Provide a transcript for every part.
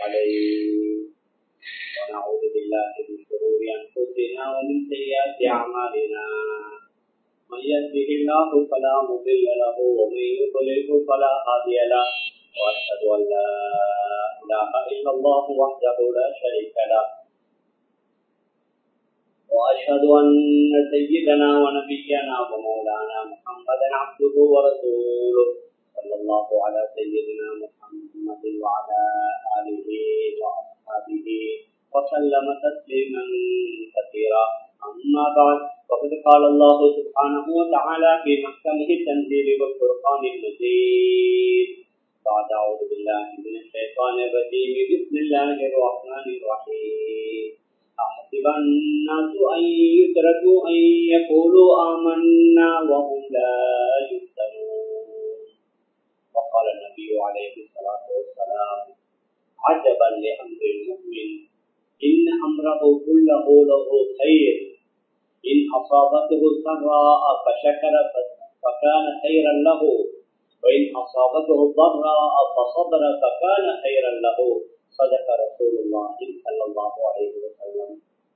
عليه ونعوذ بالله من شرور أنفسنا ومن سيئات أعمالنا من يهده الله فلا مضل له ومن يضلله فلا هادي له وأشهد أن لا إله إلا الله وحده لا شريك له وأشهد أن سيدنا ونبينا ومولانا محمدا عبده ورسوله صلى الله على سيدنا محمد وعلى آله وأصحابه وسلم تسليما كثيرا أما بعد فقد قال الله سبحانه وتعالى في محكمه التنزيل والفرقان المجيد بعد أعوذ بالله من الشيطان الرجيم بسم الله الرحمن الرحيم أحسب الناس أن يتركوا أن يقولوا آمنا وهم لا يفتنون وقال النبي عليه الصلاة والسلام عجبا لأمر المؤمن إن أمره كله له خير إن أصابته سراء فشكر فكان خيرا له وإن أصابته ضراء فصبر فكان خيرا له صدق رسول الله صلى الله عليه وسلم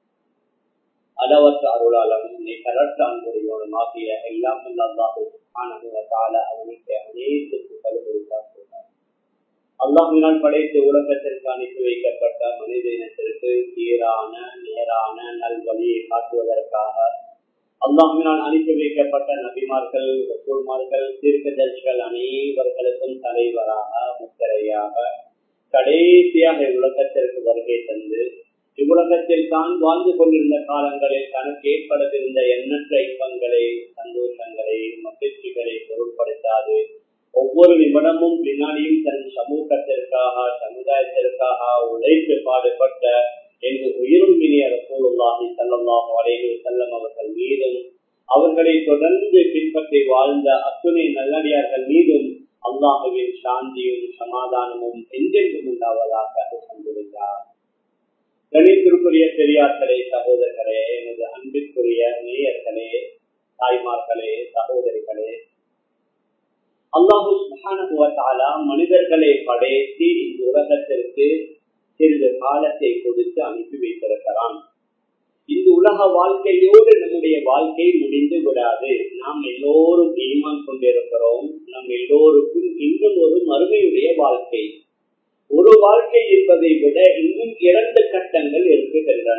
அளவற்ற அருளாளம் நிகரற்ற அன்புடையோருமாகிய எல்லாம் அல்லாஹு சுப்ஹானஹு அவனுக்கு அனைத்து புகழும் உரித்தாக்குகிறார் அல்லாஹினால் படைத்து உலகத்திற்கு அனுப்பி வைக்கப்பட்ட மனித இனத்திற்கு சீரான நேரான நல்வழியை காட்டுவதற்காக அல்லாஹினால் அனுப்பி வைக்கப்பட்ட நபிமார்கள் ரசூல்மார்கள் தீர்க்கதர்சிகள் அனைவர்களுக்கும் தலைவராக முத்திரையாக கடைசியாக உலகத்திற்கு வருகை தந்து இவ்வுலகத்தில் தான் வாழ்ந்து கொண்டிருந்த காலங்களில் தனக்கு ஏற்படுத்திருந்த எண்ணற்ற இன்பங்களை சந்தோஷங்களை மகிழ்ச்சிகளை பொருட்படுத்தாது ஒவ்வொரு நிமிடமும் பின்னாடியும் தன் சமூகத்திற்காக சமுதாயத்திற்காக உழைத்து பாடுபட்ட என்று உயிரும் இனிய ரசூலுல்லாஹி சல்லல்லாஹு அலைஹி வஸல்லம் அவர்கள் மீதும் அவர்களை தொடர்ந்து பின்பற்றி வாழ்ந்த அத்துணை நல்லடியார்கள் மீதும் அல்லாஹுவின் சாந்தியும் சமாதானமும் என்றென்றும் உண்டாவதாக கொண்டிருந்தார் கணித்திற்குரிய பெரியார்களே சகோதரர்களே எனது அன்பிற்குரிய நேயர்களே தாய்மார்களே சகோதரிகளே அல்லாஹு மனிதர்களை படைத்து இந்த உலகத்திற்கு சிறிது காலத்தை கொடுத்து அனுப்பி வைத்திருக்கிறான் இந்த உலக வாழ்க்கையோடு நம்முடைய வாழ்க்கை முடிந்து விடாது நாம் எல்லோரும் ஈமான் கொண்டிருக்கிறோம் நம் எல்லோருக்கும் இன்னும் ஒரு மறுமையுடைய வாழ்க்கை ஒரு வாழ்க்கை என்பதை விட இன்னும் இரண்டு கட்டங்கள் இருக்குகின்றன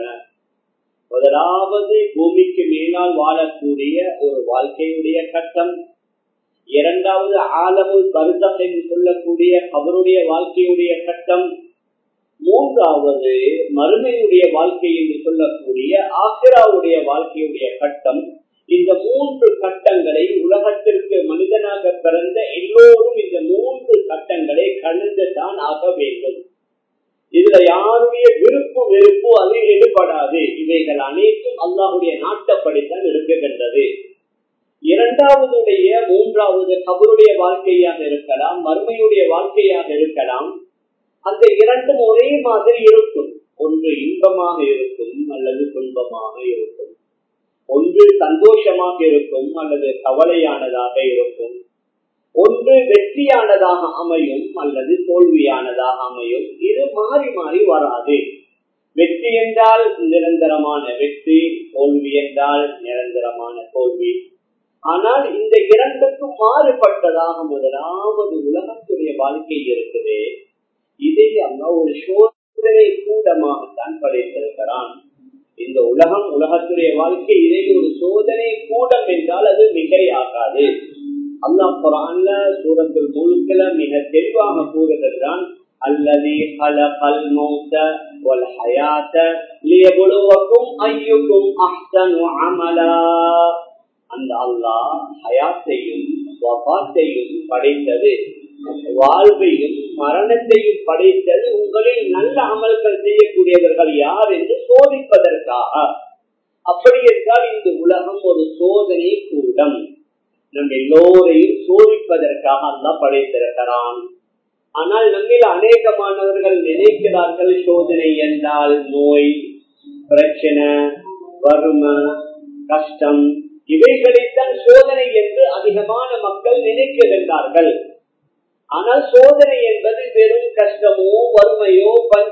முதலாவது பூமிக்கு மேலால் வாழக்கூடிய ஒரு வாழ்க்கையுடைய கட்டம் இரண்டாவது ஆலமுல் கருத்தம் என்று சொல்லக்கூடிய அவருடைய வாழ்க்கையுடைய கட்டம் மூன்றாவது மறுமையுடைய வாழ்க்கை என்று சொல்லக்கூடிய ஆசிராவுடைய வாழ்க்கையுடைய கட்டம் இந்த மூன்று கட்டங்களை உலகத்திற்கு மனிதனாக பிறந்த எல்லோரும் இந்த மூன்று கட்டங்களை கடந்து தான் ஆக வேண்டும் இதுல யாருடைய விருப்பு வெறுப்பு அது ஈடுபடாது இவைகள் அனைத்தும் அல்லாஹுடைய நாட்டப்படித்தான் இருக்குகின்றது இரண்டாவதுடைய மூன்றாவது கபருடைய வாழ்க்கையாக இருக்கலாம் மறுமையுடைய வாழ்க்கையாக இருக்கலாம் அந்த இரண்டும் ஒரே மாதிரி இருக்கும் ஒன்று இன்பமாக இருக்கும் அல்லது துன்பமாக இருக்கும் ஒன்று சந்தோஷமாக இருக்கும் அல்லது கவலையானதாக இருக்கும் ஒன்று வெற்றியானதாக அமையும் அல்லது தோல்வியானதாக அமையும் இது மாறி மாறி வராது வெற்றி என்றால் நிரந்தரமான வெற்றி தோல்வி என்றால் நிரந்தரமான தோல்வி ஆனால் இந்த இரண்டுக்கும் மாறுபட்டதாக முதலாவது உலகத்துடைய வாழ்க்கை இருக்குது இதை அல்ல ஒரு சோதனை கூடமாகத்தான் படைத்திருக்கிறான் இந்த உலகம் உலகத்துடைய வாழ்க்கை இதை ஒரு சோதனை கூடம் என்றால் அது மிகையாகாது அல்லாஹ் குரான்ல சூரத்தில் முழுக்கல மிக தெளிவாக கூறுகின்றான் الذي خلق الموت والحياة ليبلوكم أيكم أحسن عملا அந்த அல்லாஹ் ஹயாத்தையும் வபாத்தையும் படைத்தது வாழ்வையும் மரணத்தையும் படைத்தது உங்களில் நல்ல அமல்கள் செய்யக்கூடியவர்கள் யார் என்று சோதிப்பதற்காக அப்படி என்றால் இந்த உலகம் ஒரு சோதனை கூடம் நம் எல்லோரையும் சோதிப்பதற்காக அல்லா படைத்திருக்கிறான் ஆனால் நம்மில் அநேகமானவர்கள் நினைக்கிறார்கள் சோதனை என்றால் நோய் பிரச்சனை வறுமை கஷ்டம் இவைகளைத்தான் சோதனை என்று அதிகமான மக்கள் நினைக்கின்றார்கள் ஆனால் சோதனை என்பது வெறும் கஷ்டமோ வறுமையோ பஞ்ச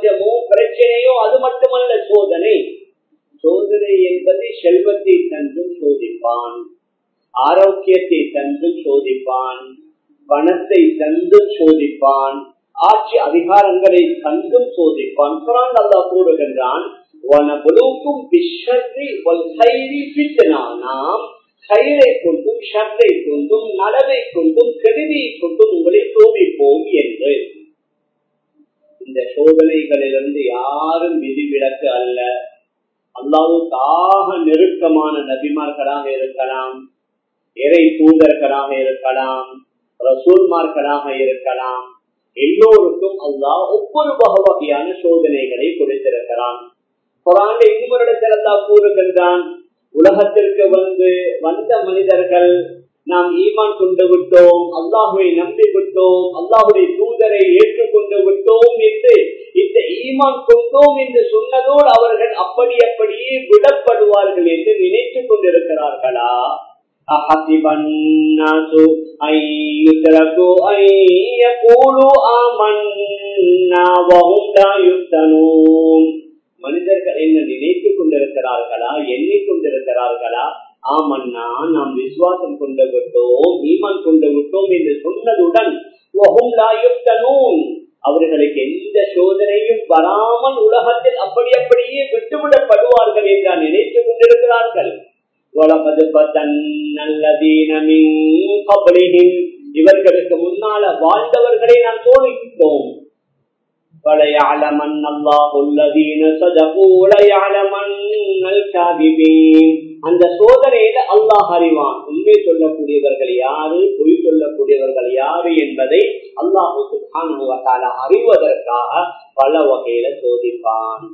ஆரோக்கியத்தை தந்தும் சோதிப்பான் பணத்தை தந்தும் சோதிப்பான் ஆட்சி அதிகாரங்களை தந்தும் சோதிப்பான் குரான் அல்லா கூறுகின்றான் நாம் கயிறை கொண்டும் ஷர்த்தை கொண்டும் நலவை கொண்டும் கெடுதியை கொண்டும் உங்களை சோதிப்போம் என்று இந்த சோதனைகளிலிருந்து யாரும் விதிவிலக்கு அல்ல அல்லாவுக்காக நெருக்கமான நபிமார்களாக இருக்கலாம் இறை தூதர்களாக இருக்கலாம் ரசூல்மார்களாக இருக்கலாம் எல்லோருக்கும் அல்லாஹ் ஒவ்வொரு வகை வகையான சோதனைகளை கொடுத்திருக்கிறான் குரான் இன்னொரு இடத்தில் அல்லா கூறுகின்றான் உலகத்திற்கு வந்து வந்த மனிதர்கள் நாம் ஈமான் கொண்டு விட்டோம் அல்லாஹுவை நம்பி விட்டோம் அல்லாஹுடைய தூதரை ஏற்றுக்கொண்டு விட்டோம் என்று இந்த ஈமான் கொண்டோம் என்று சொன்னதோடு அவர்கள் அப்படி அப்படியே விடப்படுவார்கள் என்று நினைத்துக் கொண்டிருக்கிறார்களா أحسب الناس أن يتركوا أن يقولوا آمنا وهم لا يفتنون மனிதர்கள் என்ன நினைத்துக் கொண்டிருக்கிறார்களா எண்ணிக்கொண்டிருக்கிறார்களா ஆமன்னா நாம் விசுவாசம் கொண்டு விட்டோம் ஈமான் கொண்டு விட்டோம் என்று சொன்னதுடன் அவர்களுக்கு எந்த சோதனையும் வராமல் உலகத்தில் அப்படி அப்படியே விட்டுவிடப்படுவார்கள் என்று நினைத்துக் கொண்டிருக்கிறார்கள் இவர்களுக்கு முன்னால வாழ்ந்தவர்களை நாம் தோழித்தோம் وَلَيَعْلَمَنَّ اللَّهُ الَّذِينَ صَدَقُوا وَلَيَعْلَمَنَّ الْكَاذِبِينَ அந்த சோதனையில அல்லாஹ் அறிவான் உண்மை சொல்லக்கூடியவர்கள் யாரு பொய் சொல்லக்கூடியவர்கள் யாரு என்பதை அல்லாஹு சுப்ஹானஹு வ தஆலா அறிவதற்காக பல வகையில சோதிப்பான்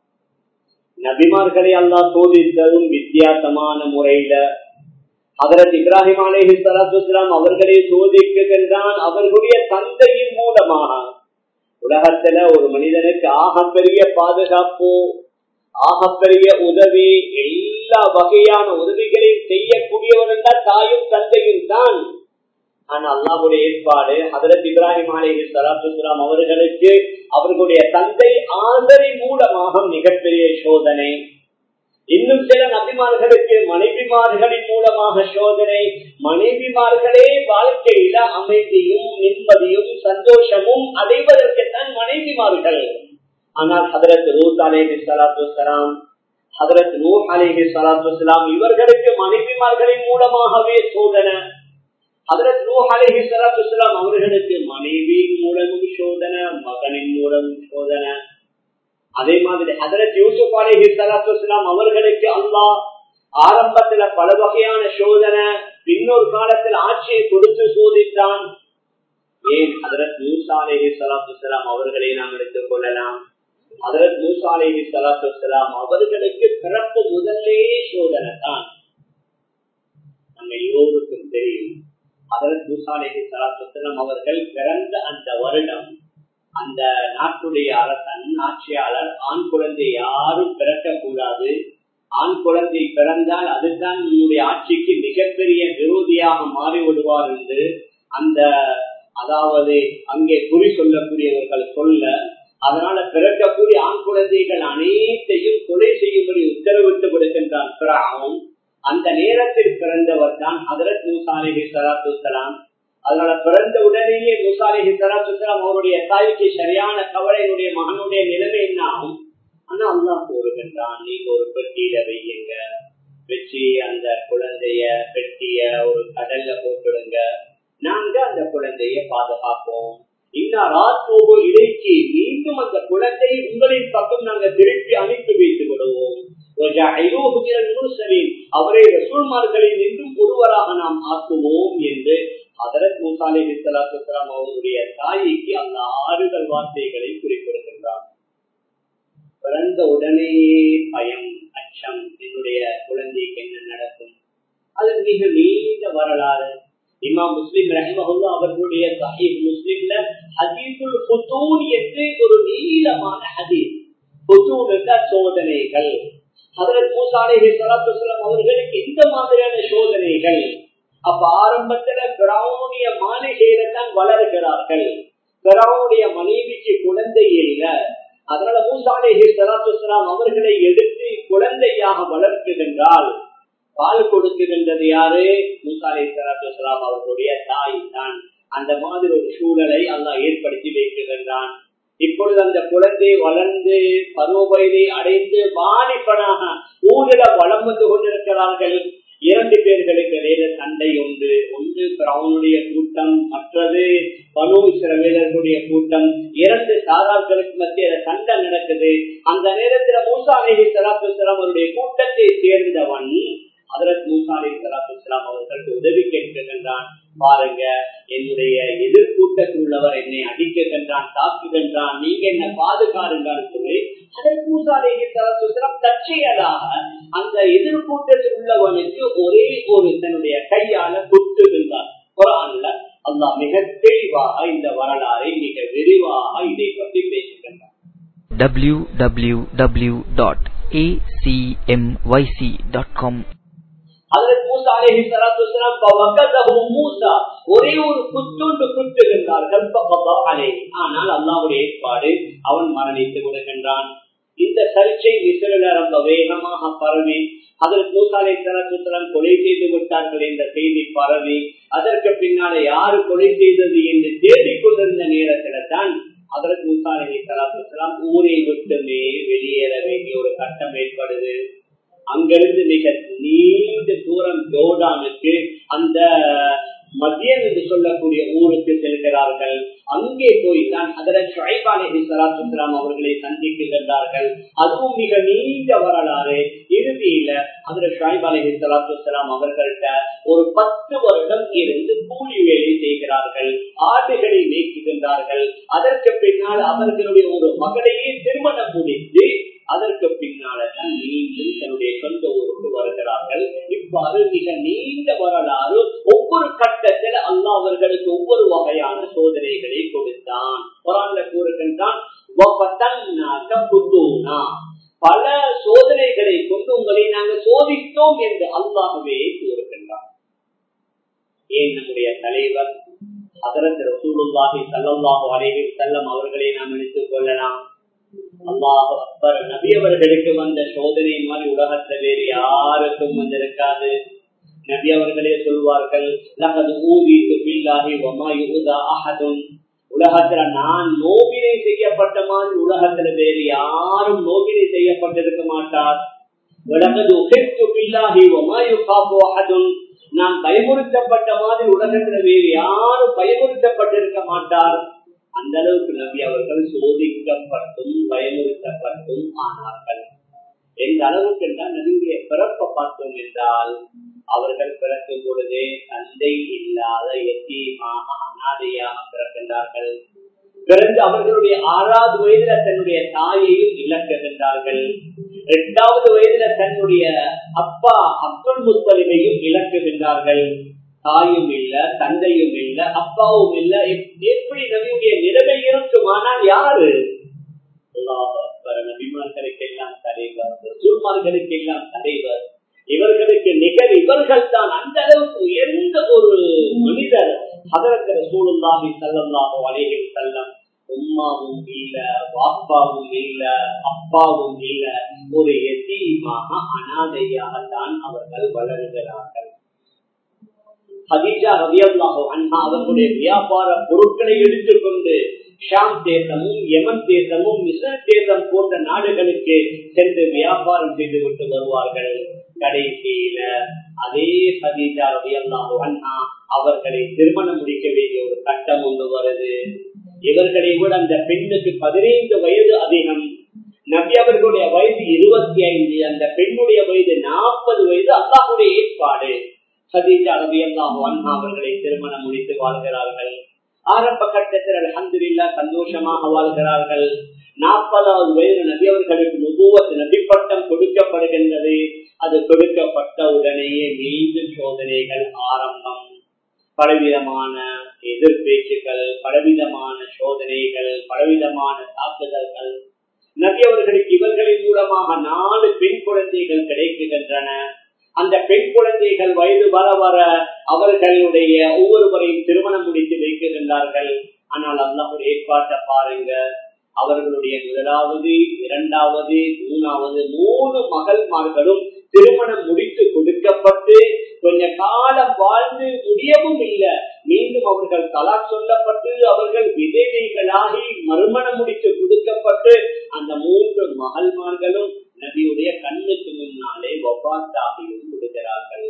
நபிமார்களை அல்லாஹ் சோதித்ததும் வித்தியாசமான முறையில அதரத் இப்ராஹிம் அலேஹி சலாத்துலாம் அவர்களை சோதிக்குகின்றான் அவர்களுடைய தந்தையின் மூலமாக உலகத்துல ஒரு மனிதனுக்கு ஆகப்பெரிய பாதுகாப்பு ஆகப்பெரிய உதவி எல்லா வகையான உதவிகளையும் செய்யக்கூடியவர் என்றால் தாயும் தந்தையும் தான் ஆனா அல்லாஹுடைய ஏற்பாடு ஹதரத் இப்ராஹிம் அலேஹி சலாத்துலாம் அவர்களுக்கு அவர்களுடைய தந்தை ஆதரி மூலமாக மிகப்பெரிய சோதனை இன்னும் சில நபிமார்களுக்கு மனைவிமார்களின் மூலமாக சோதனை மனைவிமார்களே வாழ்க்கையில அமைதியும் நிம்மதியும் சந்தோஷமும் அடைவதற்குத்தான் மனைவிமார்கள் ஆனால் ஹதரத் ரூத் அலேஹி சலாத்து வலாம் ஹதரத் நூ அலேஹி சலாத்து வலாம் இவர்களுக்கு மனைவிமார்களின் மூலமாகவே சோதனை ஹதரத் நூ அலேஹி சலாத்து வலாம் அவர்களுக்கு மனைவியின் மூலமும் சோதனை மகனின் மூலமும் சோதனை அதே மாதிரி ஹதரத் யூசுப் அலேஹி சலாத்துலாம் அவர்களுக்கு அல்லாஹ் ஆரம்பத்துல பல வகையான சோதனை பின்னொரு காலத்தில் ஆட்சியை கொடுத்து சோதித்தான் ஏன் ஹதரத் மூசா அலேஹி சலாத்துலாம் அவர்களை நாம் எடுத்துக் கொள்ளலாம் ஹதரத் மூசா அலேஹி சலாத்துலாம் அவர்களுக்கு பிறப்பு முதல்லே சோதனை தான் நம்ம எல்லோருக்கும் தெரியும் ஹதரத் மூசா அலேஹி சலாத்துலாம் அவர்கள் பிறந்த அந்த வருடம் அந்த நாட்டுடைய அரசன் ஆட்சியாளர் ஆண் குழந்தை யாரும் பிறக்கக்கூடாது ஆண் குழந்தை பிறந்தால் அதுதான் நம்முடைய ஆட்சிக்கு மிகப்பெரிய விரோதியாக மாறிவிடுவார் என்று அந்த அதாவது அங்கே குறி சொல்லக்கூடியவர்கள் சொல்ல அதனால பிறக்கக்கூடிய ஆண் குழந்தைகள் அனைத்தையும் கொலை செய்யும்படி உத்தரவிட்டு விடுகின்றான் பிராவும் அந்த நேரத்தில் பிறந்தவர் தான் ஹதரத் மூசாலிஹி சலாத்து சலாம் அதனால பிறந்த உடனேயே முசாலிஹி சலாத்துலாம் அவருடைய தாய்க்கு சரியான கவலையினுடைய மகனுடைய நிலைமை என்ன ஆகும் ஆனா அல்லா கூறுகின்றான் நீங்க ஒரு பெட்டியில வையுங்க வச்சு அந்த குழந்தைய பெட்டிய ஒரு கடல்ல போட்டுடுங்க நாங்க அந்த குழந்தைய பாதுகாப்போம் இன்னும் இடைக்கு மீண்டும் அந்த குழந்தை உங்களின் பக்கம் நாங்க திருப்பி அனுப்பி வைத்து விடுவோம் அவரை ரசூல்மார்களில் நின்றும் ஒருவராக நாம் ஆக்குவோம் என்று அதரத் மூசாலை விசலாத்துலாம் அவருடைய தாய்க்கு அந்த ஆறுதல் வார்த்தைகளை குறிப்பிடுகின்றார் பிறந்த உடனேயே பயம் அச்சம் என்னுடைய குழந்தைக்கு என்ன நடக்கும் அது மிக நீண்ட வரலாறு இமா முஸ்லிம் ரஹிமஹுல்லா அவர்களுடைய சஹீப் முஸ்லிம்ல ஹதீசுல் புத்தூன் என்று ஒரு நீளமான ஹதீஸ் புத்தூன் என்றால் சோதனைகள் ஹதரத் மூசாலேஹி சலாத்துலாம் அவர்களுக்கு இந்த மாதிரியான சோதனைகள் அப்ப ஆரம்பத்துல பிராவுடைய மாளிகையில தான் வளர்கிறார்கள் பிராவுடைய மனைவிக்கு குழந்தை இல்ல அதனால மூசாலேஹி சலாத்துலாம் அவர்களை எடுத்து குழந்தையாக வளர்க்குகின்றால் பால் கொடுக்குகின்றது யாரு மூசாலை சலாத்துலாம் அவர்களுடைய தாய் தான் அந்த மாதிரி ஒரு சூழலை அல்லாஹ் ஏற்படுத்தி வைக்கின்றான் இப்பொழுது அந்த குழந்தை வளர்ந்து பருவ வயதை அடைந்து வாணிப்பனாக ஊரில வளம் வந்து கொண்டிருக்கிறார்கள் இரண்டு பேர்களுக்கு இடையில சண்டை ஒன்று ஒன்று பிரவுனுடைய கூட்டம் மற்றது பனு சிறவேலர்களுடைய கூட்டம் இரண்டு சாதார்களுக்கு மத்தியில சண்டை நடக்குது அந்த நேரத்துல மூசா அலஹி சலாத்து சலாம் அவருடைய கூட்டத்தை சேர்ந்தவன் அதற்கு மூசா அலி சலாத்து சலாம் அவர்களுக்கு உதவி கேட்கின்றான் பாருங்க என்னுடைய எதிர்கூட்டத்தில் உள்ளவர் என்னை அடிக்கின்றான் தாக்குகின்றான் நீங்க என்ன பாதுகாருங்கன்னு சொல்லி அதற்கு மூசா அலஹி சலாத்து சலாம் தற்செயலாக அந்த எதிர்கூட்டத்தில் உள்ளவனுக்கு ஒரே ஒரு தன்னுடைய கையால குத்துகின்றான் குரான்ல அல்லா மிக தெளிவாக இந்த வரலாறை மிக விரிவாக இதை பற்றி பேசுகின்றார் www.acmyc.com ஒரே ஒரு குத்துண்டு குத்துகின்றார்கள் ஆனால் அல்லாவுடைய ஏற்பாடு அவன் மரணித்து விடுகின்றான் இந்த சர்ச்சை விசிறில ரொம்ப வேகமாக பரவி அதற்கு மூசாலை சரத்துத்தரம் கொலை செய்து விட்டார்கள் என்ற செய்தி பரவி அதற்கு பின்னால யாரு கொலை செய்தது என்று தேடிக் கொண்டிருந்த நேரத்துல தான் அதற்கு மூசாலை சலாத்துலாம் ஊரை விட்டுமே வெளியேற வேண்டிய ஒரு கட்டம் ஏற்படுது அங்கிருந்து மிக நீண்ட தூரம் ஜோர்டானுக்கு அந்த மத்தியம் என்று சொல்லக்கூடிய ஊருக்கு செல்கிறார்கள் அங்கே போய் தான் அதற்கு ஷைபாலேஹி சலாத்துலாம் அவர்களை சந்திக்கின்றார்கள் அதுவும் மிக நீண்ட வரலாறு இறுதியில அதுல ஷாய்பாலேஹி சலாத்துலாம் அவர்கள்ட்ட ஒரு பத்து வருடம் இருந்து கூலி வேலை செய்கிறார்கள் ஆடுகளை மேய்க்குகின்றார்கள் அதற்கு பின்னால் அவர்களுடைய ஒரு மகளையே திருமணம் முடித்து அதற்கு பின்னால்தான் மீண்டும் தன்னுடைய சொந்த ஊருக்கு வருகிறார்கள் இவ்வாறு மிக நீண்ட வரலாறு ஒவ்வொரு கட்டத்தில் அல்லாஹ் அவர்களுக்கு ஒவ்வொரு வகையான சோதனைகளை கொடுத்தான் குரான்ல கூறுகின்றான் பல சோதனைகளை கொண்டு உங்களை நாங்கள் சோதித்தோம் என்று அல்லாகவே கூறுகின்றான் ஏன் நம்முடைய தலைவர் அதரத் ரசூலுல்லாஹி சல்லல்லாஹு அலைஹி வஸல்லம் அவர்களை நாம் நினைத்துக் கொள்ளலாம் அல்லாஹ் அக்பர் நபி அவர்களுக்கு வந்த சோதனை மாதிரி உலகத்துல வேறு யாருக்கும் வந்திருக்காது நபி அவர்களே சொல்வார்கள் உலகத்துல நான் நோவினை செய்யப்பட்ட மாதிரி உலகத்துல வேறு யாரும் நோவினை செய்யப்பட்டிருக்க மாட்டார் நான் பயமுறுத்தப்பட்ட மாதிரி உலகத்துல வேறு யாரும் பயமுறுத்தப்பட்டிருக்க மாட்டார் அந்த அளவுக்கு நபி அவர்கள் சோதிக்கப்பட்டும் பயமுறுத்தப்பட்டும் ஆனார்கள் எந்த அளவுக்கு என்றால் நபியுடைய பிறப்பை பார்த்தோம் என்றால் அவர்கள் பிறக்கும் பொழுதே தந்தை இல்லாத எத்தீமாக அனாதையாக பிறக்கின்றார்கள் பிறந்து அவர்களுடைய ஆறாவது வயதுல தன்னுடைய தாயையும் இழக்குகின்றார்கள் இரண்டாவது வயதுல தன்னுடைய அப்பா அப்துல் முத்தலிமையும் இழக்குகின்றார்கள் தாயும் இல்ல தந்தையும் இல்ல அப்பாவும் இல்ல எப்படி நபியுடைய நிலைமை இருக்குமானால் யாரு நபிமார்களுக்கு எல்லாம் தலைவர் ரசூல்மார்களுக்கு எல்லாம் தலைவர் இவர்களுக்கு நிகர் இவர்கள் தான் அந்த அளவுக்கு எந்த ஒரு மனிதர் அதற்கு சூழலாகி செல்லமாக வலையில் செல்லம் உம்மாவும் இல்ல வாப்பாவும் இல்ல அப்பாவும் இல்ல ஒரு எத்தீமாக அனாதையாகத்தான் அவர்கள் வளர்கிறார்கள் ஹதீஜா ரவியல்லாஹோ அண்ணா அவர்களுடைய வியாபார பொருட்களை எடுத்துக்கொண்டு ஷாம் தேசமும் யமன் தேசமும் மிஸ்ர் தேசம் போன்ற நாடுகளுக்கு சென்று வியாபாரம் செய்து விட்டு வருவார்கள் கடைசியில அதே ஹதீஜா ரவியல்லாஹோ அண்ணா அவர்களை திருமணம் முடிக்க வேண்டிய ஒரு கட்டம் ஒன்று வருது இவர்களை விட அந்த பெண்ணுக்கு பதினைந்து வயது அதிகம் நபி அவர்களுடைய வயது இருபத்தி ஐந்து அந்த பெண்ணுடைய வயது நாற்பது வயது அல்லாஹுடைய ஏற்பாடு சதீஜா ரவி அல்லாஹ் அவர்களை திருமணம் முடித்து வாழ்கிறார்கள் ஆரம்ப கட்டத்தில் அலமதுல்லா சந்தோஷமாக வாழ்கிறார்கள் நாற்பதாவது வயது நபி அவர்களுக்கு நுபுவத் நபிப்பட்டம் கொடுக்கப்படுகின்றது அது கொடுக்கப்பட்ட உடனேயே மீண்டும் சோதனைகள் ஆரம்பம் பலவிதமான எதிர்பேச்சுக்கள் பலவிதமான சோதனைகள் பலவிதமான தாக்குதல்கள் நபி அவர்களுக்கு இவர்களின் மூலமாக நாலு பெண் குழந்தைகள் கிடைக்கின்றன அந்த பெண் குழந்தைகள் வயது வர வர அவர்களுடைய ஒவ்வொருவரையும் திருமணம் முடித்து வைக்கின்றார்கள் ஆனால் அல்லாஹுடைய ஏற்பாட்டை பாருங்க அவர்களுடைய முதலாவது இரண்டாவது மூணாவது மூணு மகள்மார்களும் திருமணம் முடித்து கொடுக்கப்பட்டு கொஞ்ச காலம் வாழ்ந்து முடியவும் இல்லை மீண்டும் அவர்கள் தலா சொல்லப்பட்டு அவர்கள் விதவைகளாகி மறுமணம் முடித்து கொடுக்கப்பட்டு அந்த மூன்று மகள்மார்களும் நபியுடைய கண்ணுக்கு முன்னாலே ஒப்பாத்தாகியும் விடுகிறார்கள்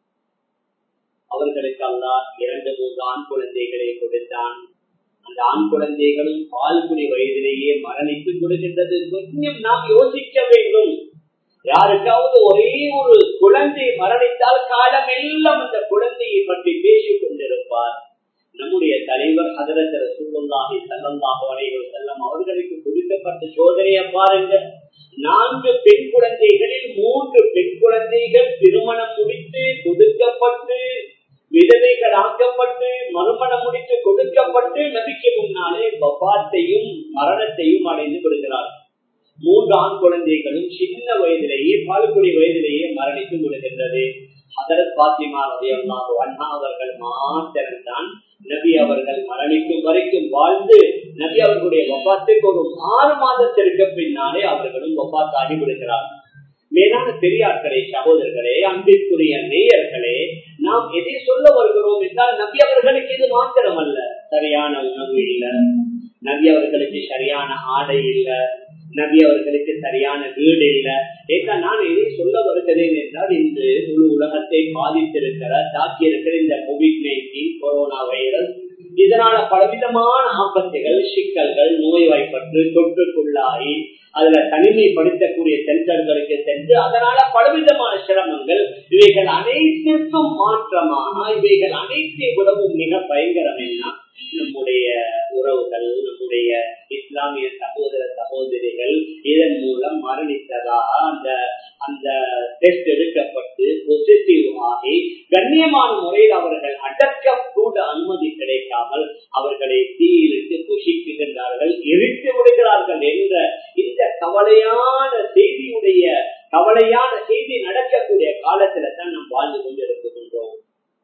அவர்களுக்கு அல்லா இரண்டு மூன்று ஆண் குழந்தைகளை கொடுத்தான் அந்த ஆண் குழந்தைகளும் பால்குடி வயதிலேயே மரணித்து கொடுக்கின்றது கொஞ்சம் நாம் யோசிக்க வேண்டும் யாருக்காவது ஒரே ஒரு குழந்தை மரணித்தால் காலம் எல்லாம் அந்த குழந்தையை பற்றி பேசிக் கொண்டிருப்பார் நம்முடைய தலைவர் ஹதரத் ரசூலுல்லாஹி ஸல்லல்லாஹு அலைஹி வஸல்லம் அவர்களுக்கு கொடுக்கப்பட்ட சோதனையை பாருங்க நான்கு பெண் குழந்தைகளில் மூன்று பெண் குழந்தைகள் திருமணம் முடித்து கொடுக்கப்பட்டு விதவைகள் ஆக்கப்பட்டு மறுமணம் முடித்து கொடுக்கப்பட்டு நபிக்கு முன்னாலே பபாத்தையும் மரணத்தையும் அடைந்து கொடுக்கிறார்கள் மூன்று ஆண் குழந்தைகளும் சின்ன வயதிலேயே பால்குடி வயதிலேயே மரணித்து விடுகின்றது அதரத் பாத்திமா ரவி அல்லாஹு அண்ணா அவர்கள் மாத்திரம்தான் நபி அவர்கள் மரணிக்கும் வரைக்கும் வாழ்ந்து நபி அவர்களுடைய வப்பாத்துக்கு ஒரு ஆறு மாதத்திற்கு பின்னாலே அவர்களும் வப்பாத்தாகி விடுகிறார்கள் மேலான பெரியார்களே சகோதரர்களே அன்பிற்குரிய நேயர்களே நாம் எதை சொல்ல வருகிறோம் என்றால் நபி அவர்களுக்கு இது மாத்திரம் அல்ல சரியான உணவு இல்ல நபி அவர்களுக்கு சரியான ஆடை இல்ல நபி அவர்களுக்கு சரியான வீடு இல்ல ஏன்னா நான் எதை சொல்ல வருகிறேன் என்றால் இன்று முழு உலகத்தை பாதித்திருக்கிற தாக்கி இருக்கிற இந்த கோவிட் நைன்டீன் கொரோனா வைரஸ் இதனால பலவிதமான ஆபத்துகள் சிக்கல்கள் நோய்வாய்ப்பட்டு தொற்றுக்குள்ளாகி அதுல தனிமைப்படுத்தக்கூடிய சென்டர்களுக்கு சென்று அதனால பலவிதமான சிரமங்கள் இவைகள் அனைத்திற்கும் மாற்றமாக இவைகள் அனைத்தை விடவும் மிக பயங்கரம் என்ன நம்முடைய உறவுகள் நம்முடைய இஸ்லாமிய சகோதர சகோதரிகள் இதன் மூலம் மரணித்ததாக அந்த அந்த டெஸ்ட் எடுக்கப்பட்டு பாசிட்டிவ் ஆகி கண்ணியமான முறையில் அவர்கள் அடக்க கூட அனுமதி கிடைக்காமல் அவர்களை தீயிலிட்டு புஷிக்குகின்றார்கள் எரித்து விடுகிறார்கள் என்ற இந்த கவலையான செய்தியுடைய கவலையான செய்தி நடக்கக்கூடிய காலத்துல தான் நாம் வாழ்ந்து கொண்டிருக்கின்றோம்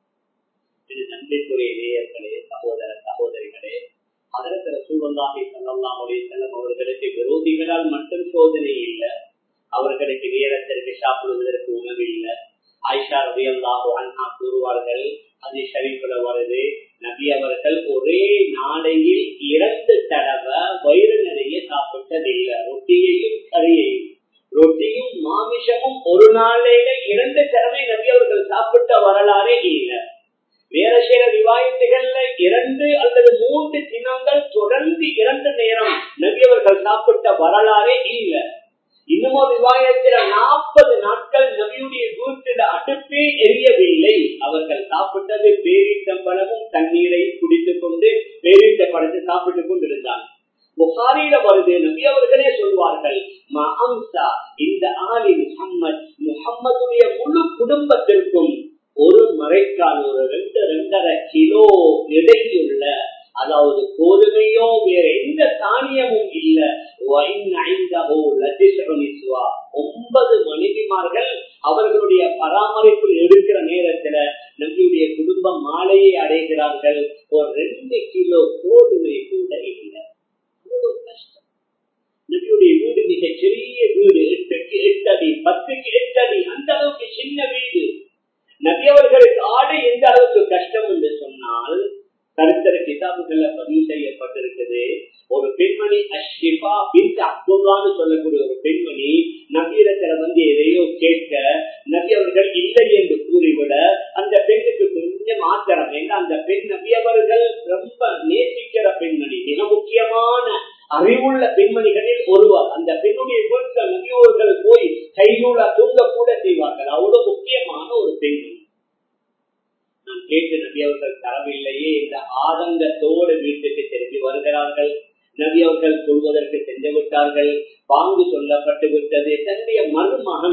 இது நன்மைக்குரிய நேயர்களே சகோதர சகோதரிகளே அதற்கு சூழலாகி செல்லலாம் செல்லும் அவர்களுக்கு விரோதிகளால் மட்டும் சோதனை இல்லை அவர்களுக்கு நேரத்திற்கு சாப்பிடுவதற்கு உணவு இல்லை ஆயிஷா ரவி அல்லாஹோ அண்ணா கூறுவார்கள் அது ஷரீஃபில் வருது நபி அவர்கள் ஒரே நாளையில் இரண்டு தடவை வயிறு நிறைய சாப்பிட்டதில்லை ரொட்டியையும் கறியையும் ரொட்டியும் மாமிசமும் ஒரு நாளையில இரண்டு தடவை நபி அவர்கள் சாப்பிட்ட வரலாறே இல்லை வேற சில விவாயத்துகள்ல இரண்டு அல்லது மூன்று தினங்கள் தொடர்ந்து இரண்டு நேரம் நபி அவர்கள் சாப்பிட்ட வரலாறே இல்லை இன்னமும் விவாயத்தில நாற்பது நாட்கள் நபியுடைய வீட்டில் அடுப்பே எரியவில்லை அவர்கள் சாப்பிட்டது பேரித்தம்பளமும் தண்ணீரை குடித்துக் கொண்டு பேரித்த பழத்தை சாப்பிட்டுக் கொண்டிருந்தாங்க புகாரில வருது நபி அவர்களே சொல்வார்கள் மஹம்சா இந்த ஆலி முகம்மது முகம்மதுடைய முழு குடும்பத்திற்கும் ஒரு மறைக்கால் ஒரு ரெண்டு ரெண்டரை கிலோ எடையுள்ள அதாவது கோதுமையோ வேற எந்த தானியமும் இல்ல ஒன்பது மனைவிமார்கள் அவர்களுடைய பராமரிப்பில் எடுக்கிற நேரத்துல நம்பியுடைய குடும்பம் மாலையை அடைகிறார்கள் ஒரு ரெண்டு கிலோ கோதுமை கூட இல்லை கஷ்டம் நபியுடைய வீடு மிக சிறிய வீடு எட்டுக்கு எட்டு அடி பத்துக்கு எட்டு அடி அந்த அளவுக்கு சின்ன வீடு நபி அவர்களுக்கு ஆடை எந்த அளவுக்கு கஷ்டம் என்று சொன்னால் கருத்தர கிதாபுகள்ல பதிவு செய்யப்பட்டிருக்குது ஒரு பெண்மணி அஷ்ரிபா பின் அப்துல்லான்னு சொல்லக்கூடிய ஒரு பெண்மணி நபியிடத்துல வந்து எதையோ கேட்க நபி அவர்கள் இல்லை என்று கூறிவிட அந்த பெண்ணுக்கு கொஞ்சம் ஆத்திரம் ஏன்னா அந்த பெண் நபி அவர்கள் ரொம்ப நேசிக்கிற பெண்மணி மிக முக்கியமான அறிவுள்ள பெண்மணிகளில் ஒருவர் அந்த பெண்ணுடைய வீட்டில் நபியோர்கள் போய் கைகூட தூங்க கூட செய்வார்கள் அவ்வளவு முக்கியமான ஒரு பெண்மணி நான் கேட்டு நபி அவர்கள் தரவில்லையே இந்த ஆதங்கத்தோடு வீட்டுக்கு திரும்பி வருகிறார்கள் நபி அவர்கள் கொள்வதற்கு சென்று விட்டார்கள் பாங்கு சொல்லப்பட்டு விட்டது தன்னுடைய மருமகன்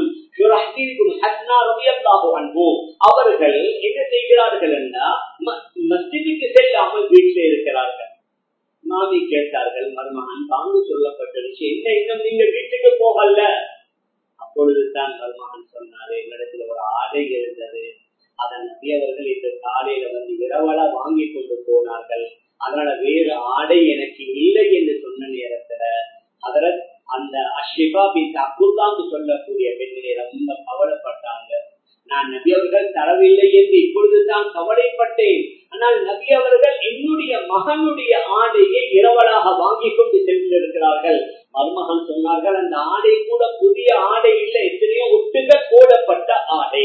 அவர்கள் என்ன செய்கிறார்கள் என்றால் மஸ்ஜிதுக்கு செல்லாமல் வீட்டில் இருக்கிறார்கள் மாமி கேட்டார்கள் மருமகன் பாங்கு சொல்லப்பட்டுருச்சு என்ன இன்னும் நீங்க வீட்டுக்கு போகல அப்பொழுதுதான் மருமகன் சொன்னாரு என்னிடத்துல ஒரு ஆடை இருந்தது அதன் நபி அவர்கள் இன்று காலையில வந்து இரவலா வாங்கி கொண்டு போனார்கள் அதனால வேறு ஆடை எனக்கு இல்லை என்று சொன்ன நேரத்துல அதர அந்த அஷ ஷிபா பின் அப்துல்லான்னு சொல்லக்கூடிய பெண்ணிலே ரொம்ப கவலைப்பட்டாங்க நான் நபி அவர்கள் தரவில்லை என்று இப்பொழுதுதான் கவலைப்பட்டேன் ஆனால் நபி அவர்கள் என்னுடைய மகனுடைய ஆடையை இரவலாக வாங்கி கொண்டு சென்றிருக்கிறார்கள் மருமகன் சொன்னார்கள் அந்த ஆடை கூட புதிய ஆடை இல்லை எத்தனையோ ஒட்டுகள் போடப்பட்ட ஆடை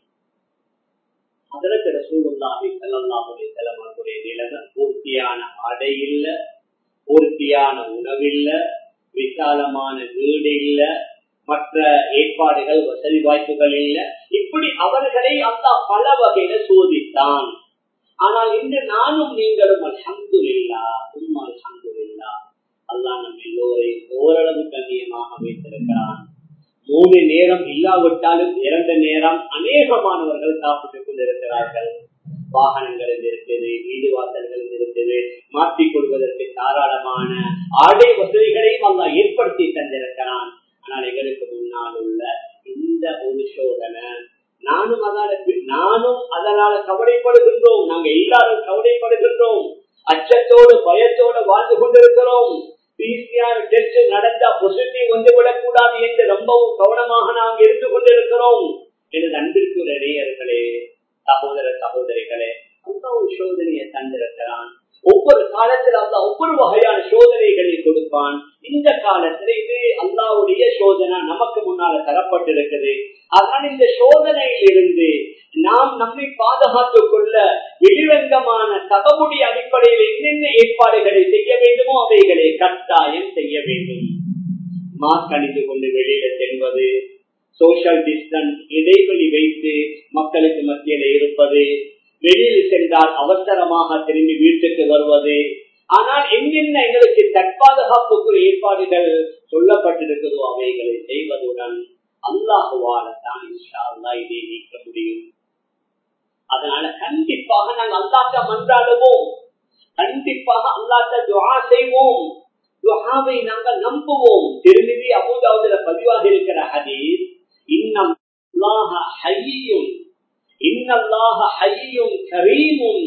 அதற்கு ரசூலுல்லாஹி ஸல்லல்லாஹு அலைஹி வஸல்லம் அவர்களுடைய நிலைமை பூர்த்தியான ஆடை இல்ல பூர்த்தியான உணவில்ல விசாலமான வீடு இல்ல மற்ற ஏற்பாடுகள் வசதி வாய்ப்புகள் இல்ல இப்படி அவர்களை அந்த பல வகையில சோதித்தான் ஆனால் இன்று நானும் நீங்களும் அல்ஹம்து இல்லா உம் அல்ஹம்து இல்லா அல்லாஹ் நம் எல்லோரையும் ஓரளவு கண்ணியமாக வைத்திருக்கிறான் மூணு நேரம் இல்லாவிட்டாலும் இரண்டு நேரம் அநேகமானவர்கள் சாப்பிட்டுக் கொண்டிருக்கிறார்கள் வாகனங்கள் இருக்குது வீடு வாசல்கள் இருக்குது மாற்றிக் கொள்வதற்கு தாராளமான ஆடை வசதிகளையும் அல்லா ஏற்படுத்தி தந்திருக்கிறான் ஆனால் எங்களுக்கு முன்னால் உள்ள இந்த ஒரு சோதனை நானும் அதால நானும் அதனால கவலைப்படுகின்றோம் நாங்க எல்லாரும் கவலைப்படுகின்றோம் அச்சத்தோடு பயத்தோடு வாழ்ந்து கொண்டிருக்கிறோம் பிசிஆர் டெஸ்ட் நடந்தா பாசிட்டிவ் வந்து விடக்கூடாது என்று ரொம்பவும் கவனமாக நாம் இருந்து கொண்டிருக்கிறோம் எனது அன்பிற்குரிய நேயர்களே சகோதர சகோதரிகளே அந்த ஒரு சோதனையை தந்திருக்கிறான் ஒவ்வொரு காலத்தில் அந்த ஒவ்வொரு வகையான சோதனைகளை கொடுப்பான் இந்த காலத்துல இது அல்லாவுடைய சோதனை நமக்கு முன்னால தரப்பட்டிருக்குது அதனால் இந்த சோதனையில் இருந்து நாம் நம்மை பாதுகாத்துக் கொள்ள வெளிரங்கமான தகவுடைய அடிப்படையில் என்னென்ன ஏற்பாடுகளை செய்ய வேண்டுமோ அவைகளை கட்டாயம் செய்ய வேண்டும் மாஸ்க் அணிந்து கொண்டு வெளியில செல்வது சோசியல் டிஸ்டன்ஸ் இடைவெளி வைத்து மக்களுக்கு மத்தியில் இருப்பது வெளியில் சென்றால் அவசரமாக திரும்பி வீட்டுக்கு வருவது ஆனால் என்னென்ன எங்களுக்கு தற்பாதுகாப்புக்குரிய ஏற்பாடுகள் சொல்லப்பட்டிருக்கிறதோ அவைகளை செய்வதுடன் அல்லாஹுவால தான் இன்ஷா அல்லா இதை நீக்க முடியும் அதனால கண்டிப்பாக நாங்கள் அல்லாட்ட மன்றாடுவோம் கண்டிப்பாக அல்லாட்ட துவா செய்வோம் துவாவை நாங்கள் நம்புவோம் திரும்பி அபூதாவதுல பதிவாக இருக்கிற ஹதீஸ் இன்னம் ஹையும் இன்னல்லாஹ ஹையும் கரீமும்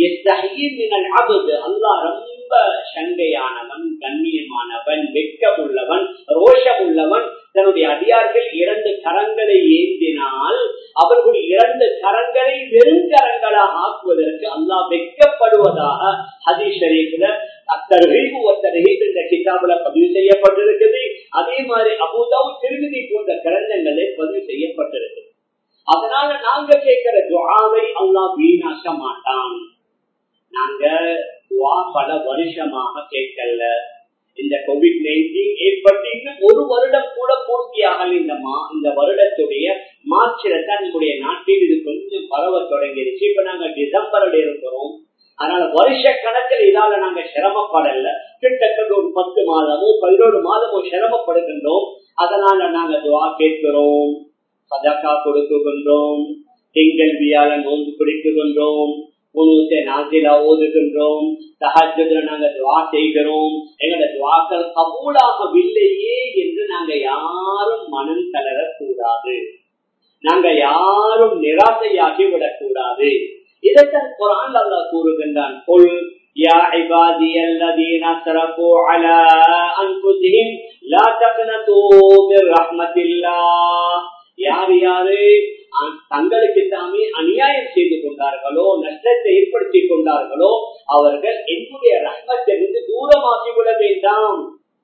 அல்லாஹ் ரொம்ப சண்டையானவன் கண்ணியமானவன் வெட்கமுள்ளவன் ரோஷமுள்ளவன் தன்னுடைய அடியார்கள் இரண்டு கரங்களை ஏந்தினால் அவர்களுடைய இரண்டு கரங்களை வெறுங்கரங்களாக ஆக்குவதற்கு அல்லாஹ் வெட்கப்படுவதாக ஹதீஸ் ஷரீஃப்ல அத்தரகீபு ஒத்தரகீப் என்ற கிதாபுல பதிவு செய்யப்பட்டிருக்குது அதே மாதிரி அபுதாவு திருமதி போன்ற கிரந்தங்களே பதிவு செய்யப்பட்டிருக்கு அதனால நாங்க கேட்கிற துவாவை அல்லா வீணாக்க மாட்டான் நாங்க துவா பல வருஷமாக கேட்கல இந்த கோவிட் நைன்டீன் ஏற்பட்டு இன்னும் ஒரு வருடம் கூட பூர்த்தியாகல இந்த மா இந்த வருடத்துடைய மார்ச்ல தான் நம்முடைய நாட்டில் இது கொஞ்சம் பரவ தொடங்கிடுச்சு இப்ப நாங்க டிசம்பர்ல இருக்கிறோம் அதனால வருஷ கணக்கில் இதால நாங்க சிரமப்படல கிட்டத்தட்ட ஒரு பத்து மாதமோ பதினோரு மாதமோ சிரமப்படுகின்றோம் அதனால நாங்க துவா கேட்கிறோம் சதக்கா கொடுக்குகின்றோம் திங்கள் வியாழ நோன்பு பிடிக்குகின்றோம் உணவுத்தை நாசிலா ஓதுகின்றோம் சஹஜத்துல நாங்க துவா செய்கிறோம் எங்களோட துவாக்கள் கபூலாகவில்லையே என்று நாங்க யாரும் மனம் தளரக்கூடாது நாங்க யாரும் நிராசையாகி விடக்கூடாது இதைத்தான் குரான் அல்லா கூறுகின்றான் கொள் يا عبادي الذين اسرفوا على انفسهم لا تقنطوا من رحمه الله யார் யாரு தங்களுக்கு தாமே அநியாயம் செய்து கொண்டார்களோ நஷ்டத்தை ஏற்படுத்தி கொண்டார்களோ அவர்கள் என்னுடைய ரத்தத்திலிருந்து தூரமாகிவிட வேண்டாம்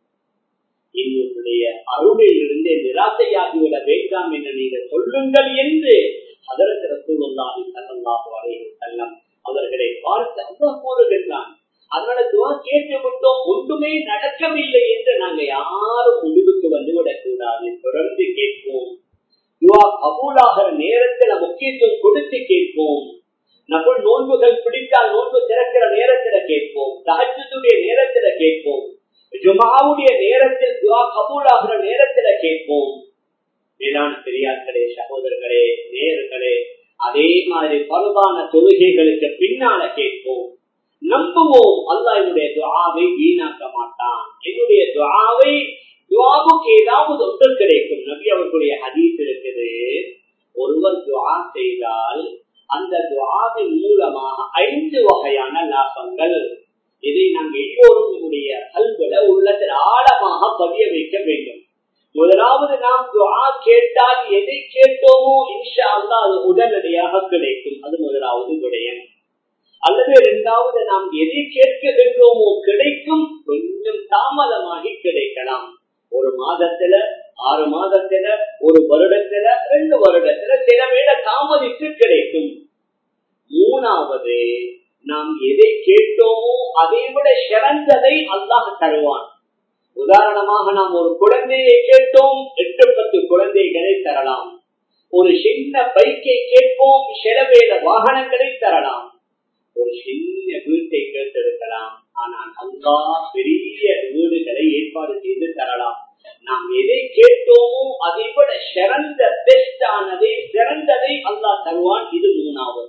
என்னுடைய அருளில் இருந்து நிராசையாகிவிட வேண்டாம் என்று நீங்கள் சொல்லுங்கள் என்று அதற்கு ரசூலுல்லாஹி ஸல்லல்லாஹு அலைஹி வஸல்லம் அவர்களை பார்த்து அல்லாஹ் கூறுகின்றான் அதனால துவா கேட்டு விட்டோம் ஒன்றுமே நடக்கவில்லை என்று நாங்க யாரும் முடிவுக்கு வந்து விடக்கூடாது தொடர்ந்து கேட்போம் துவா கபூலாகிற நேரத்துல முக்கியத்துவம் கொடுத்து கேட்போம் நம்ம நோன்புகள் பிடித்தால் நோன்பு திறக்கிற நேரத்துல கேட்போம் தகஜத்துடைய நேரத்துல கேட்போம் ஜுமாவுடைய நேரத்தில் துவா கபூலாகிற நேரத்துல கேட்போம் மேலான பெரியார்களே சகோதரர்களே நேர்களே அதே மாதிரி பருவான தொழுகைகளுக்கு பின்னால கேட்போம் நம்புவோம் அல்லா என்னுடைய துவாவை வீணாக்க மாட்டான் என்னுடைய துவாவை துவாவுக்கு ஏதாவது ஒன்று கிடைக்கும் நபி அவர்களுடைய ஹதீஸ் இருக்குது ஒருவர் துவா செய்தால் அந்த துவாவின் மூலமாக ஐந்து வகையான லாபங்கள் இதை நாங்கள் எல்லோரும் நம்முடைய கல்விட உள்ளத்தில் ஆழமாக பதிய வைக்க வேண்டும் முதலாவது நாம் துவா கேட்டால் எதை கேட்டோமோ இன்ஷா அல்லா அது உடனடியாக கிடைக்கும் அது முதலாவது விடயம் அல்லது இரண்டாவது நாம் எதை கேட்கின்றோமோ கிடைக்கும் கொஞ்சம் தாமதமாகி கிடைக்கலாம் ஒரு மாதத்துல ஆறு மாதத்துல ஒரு வருடத்துல ரெண்டு வருடத்துல சில வேட தாமதித்து கிடைக்கும் மூணாவது நாம் எதை கேட்டோமோ அதை விட சிறந்ததை அல்லாஹ் தருவான் உதாரணமாக நாம் ஒரு குழந்தையை கேட்டோம் எட்டு பத்து குழந்தைகளை தரலாம் ஒரு சின்ன பைக்கை கேட்போம் சிலவேல வாகனங்களை தரலாம் ஒரு சின்ன வீட்டை கேட்டிருக்கலாம் ஆனால் அல்லா பெரிய வீடுகளை ஏற்பாடு செய்து தரலாம் நாம் எதை கேட்டோமோ அதை விட சிறந்த பெஸ்டானதை சிறந்ததை அல்லா தருவான் இது மூணாவது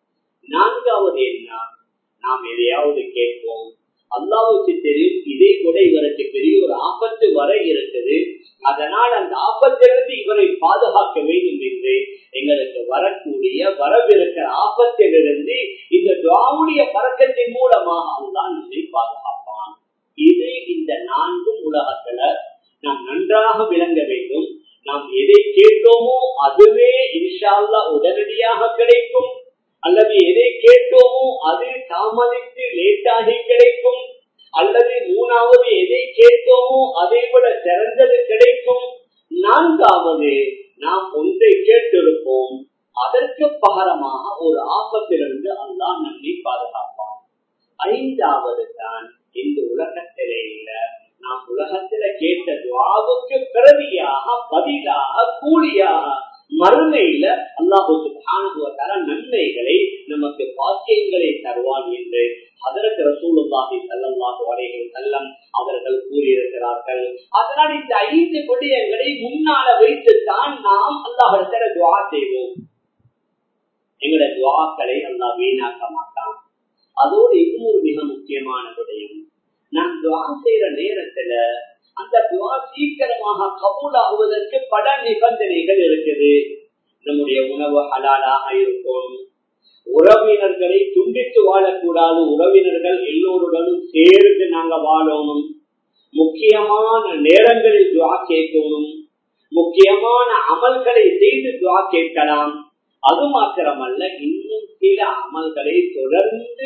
நான்காவது என்ன நாம் எதையாவது கேட்போம் அல்லாவுக்கு தெரியும் இதை கூட இவருக்கு பெரிய ஒரு ஆபத்து வர இருக்குது அதனால் அந்த ஆபத்திலிருந்து இவரை பாதுகாக்க வேண்டும் என்று எங்களுக்கு வரக்கூடிய வரவிருக்கிற ஆபத்திலிருந்து இந்த துவாவுடைய பறக்கத்தின் மூலமாக அல்லாஹ் நம்மை பாதுகாப்பான் இது இந்த நான்கும் உலகத்துல நாம் நன்றாக விளங்க வேண்டும் நாம் எதை கேட்டோமோ அதுவே இன்ஷால்லா உடனடியாக கிடைக்கும் அல்லது எதை கேட்டோமோ அது தாமதித்து லேட்டாகி கிடைக்கும் அல்லது மூணாவது எதை கேட்டோமோ அதை விட சிறந்தது கிடைக்கும் நான்காவது நாம் ஒன்றை கேட்டிருப்போம் அதற்கு பகரமாக ஒரு ஆபத்திலிருந்து அல்லாஹ் நம்மை பாதுகாப்பான் ஐந்தாவது தான் இந்த உலகத்திலே இல்ல நாம் உலகத்தில கேட்ட துவாவுக்கு பிரதியாக பதிலாக கூலியாக மறுமையில அல்லாஹுத்தான நன்மைகளை நமக்கு பாக்கியங்களை தருவான் என்று அதற்கு ரசூலுல்லாஹி சல்லல்லாஹு அலைஹி வஸல்லம் அவர்கள் கூறியிருக்கிறார்கள் அதனால் இந்த ஐந்து விடயங்களை முன்னால வைத்துத்தான் நாம் அல்லாஹிடத்துல துவா செய்வோம் எங்களுடைய துவாக்களை அல்லாஹ் வீணாக்க மாட்டான் அதோடு இன்னொரு மிக முக்கியமான விடயம் நான் துவா செய்யற நேரத்துல அந்த துவா சீக்கிரமாக கபூல் ஆகுவதற்கு பல நிபந்தனைகள் இருக்குது நம்முடைய உணவு ஹலாலாக இருக்கும் உறவினர்களை துண்டித்து வாழக்கூடாது உறவினர்கள் எல்லோருடனும் சேர்ந்து நாங்க வாழணும் முக்கியமான நேரங்களில் துவா கேட்கணும் முக்கியமான அமல்களை செய்து துவா கேட்கலாம் அது மாத்திரமல்ல இன்னும் சில அமல்களை தொடர்ந்து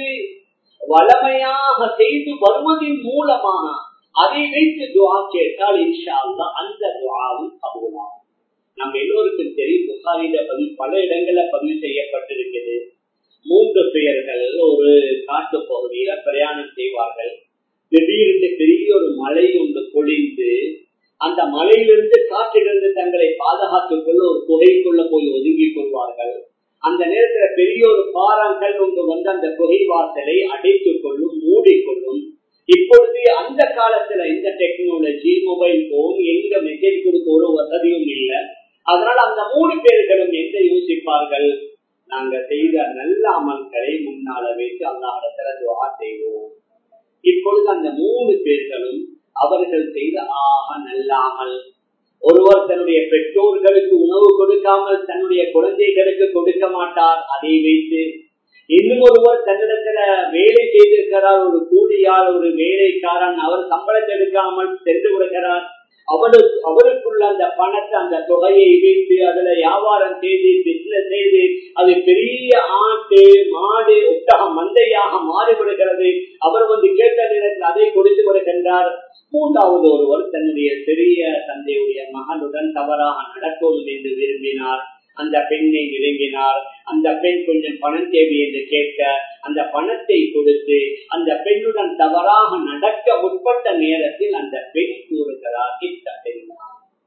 வளமையாக செய்து வருவதன் மூலமாக அதை வைத்து துவா கேட்டால் இன்ஷா அந்த துவாவும் கபூலாகும் நம்ம எல்லோருக்கும் தெரியும் புகாரில பதிவு பல இடங்கள்ல பதிவு செய்யப்பட்டிருக்குது மூன்று பெயர்கள் ஒரு காட்டு பகுதியில பிரயாணம் செய்வார்கள் திடீரென்று பெரிய ஒரு மலை ஒன்று பொழிந்து அந்த மலையிலிருந்து காற்றிலிருந்து தங்களை பாதுகாத்துக் கொள்ள ஒரு குகைக்குள்ள போய் ஒதுங்கிக் கொள்வார்கள் அந்த நேரத்துல பெரிய ஒரு பாறாங்கல் ஒன்று வந்து அந்த குகை வாசலை அடைத்துக் கொள்ளும் மூடிக்கொள்ளும் இப்பொழுது அந்த காலத்துல இந்த டெக்னாலஜி மொபைல் போன் எங்க மெசேஜ் கொடுக்க ஒரு வசதியும் இல்லை அதனால அந்த மூணு பேர்களும் எங்க யோசிப்பார்கள் நாங்க செய்த நல்ல அமல்களை முன்னால வைத்து அல்லாஹிடத்துல துவா செய்வோம் இப்பொழுது அந்த மூணு பேர்களும் அவர்கள் செய்த ஆக நல்ல அமல் ஒருவர் தன்னுடைய பெற்றோர்களுக்கு உணவு கொடுக்காமல் தன்னுடைய குழந்தைகளுக்கு கொடுக்க மாட்டார் அதை வைத்து இன்னும் ஒருவர் தன்னிடத்துல வேலை செய்திருக்கிறார் ஒரு கூலியால் ஒரு வேலைக்காரன் அவர் சம்பளத்தை எடுக்காமல் சென்று விடுகிறார் அவருக்கு அவருக்குள்ள அந்த பணத்தை அந்த தொகையை வைத்து அதுல வியாபாரம் செய்து பிசினஸ் செய்து அது பெரிய ஆட்டு மாடு ஒட்டகம் மந்தையாக மாறிவிடுகிறது அவர் வந்து கேட்ட நேரத்தில் அதை கொடுத்து விடுகின்றார் மூன்றாவது ஒருவர் தன்னுடைய சிறிய தந்தையுடைய மகனுடன் தவறாக நடக்கணும் என்று விரும்பினார் அந்த பெண்ணை விரும்பினார் அந்த பெண் கொஞ்சம் பணம் தேவை என்று கேட்க அந்த பணத்தை கொடுத்து அந்த பெண்ணுடன் தவறாக நடக்க முற்பட்ட நேரத்தில் அந்த பெண் கூறுகிறார் கிட்ட பெண்ணா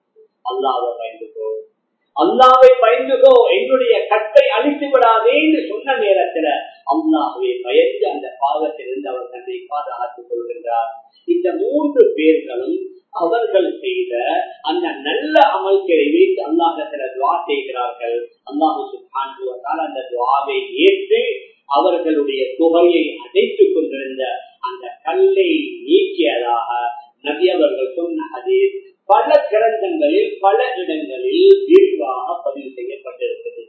அல்லாவை பயந்துகோ அல்லாவை பயந்துகோ என்னுடைய கட்டை அழித்து விடாதே என்று சொன்ன நேரத்துல அல்லாஹுவை பயந்து அந்த பாவத்திலிருந்து அவர் தன்னை பாதுகாத்துக் கொள்கின்றார் இந்த மூன்று பேர்களும் அவர்கள் செய்த அந்த நல்ல அமல்களை வைத்து அல்லாஹத்துல துவா செய்கிறார்கள் அல்லாஹு சுல்தான் அந்த துவாவை ஏற்று அவர்களுடைய தொகையை அடைத்துக் கொண்டிருந்த அந்த கல்லை நீக்கியதாக நபி அவர்கள் சொன்ன ஹதீஸ் பல கிரந்தங்களில் பல இடங்களில் விரிவாக பதிவு செய்யப்பட்டிருக்கிறது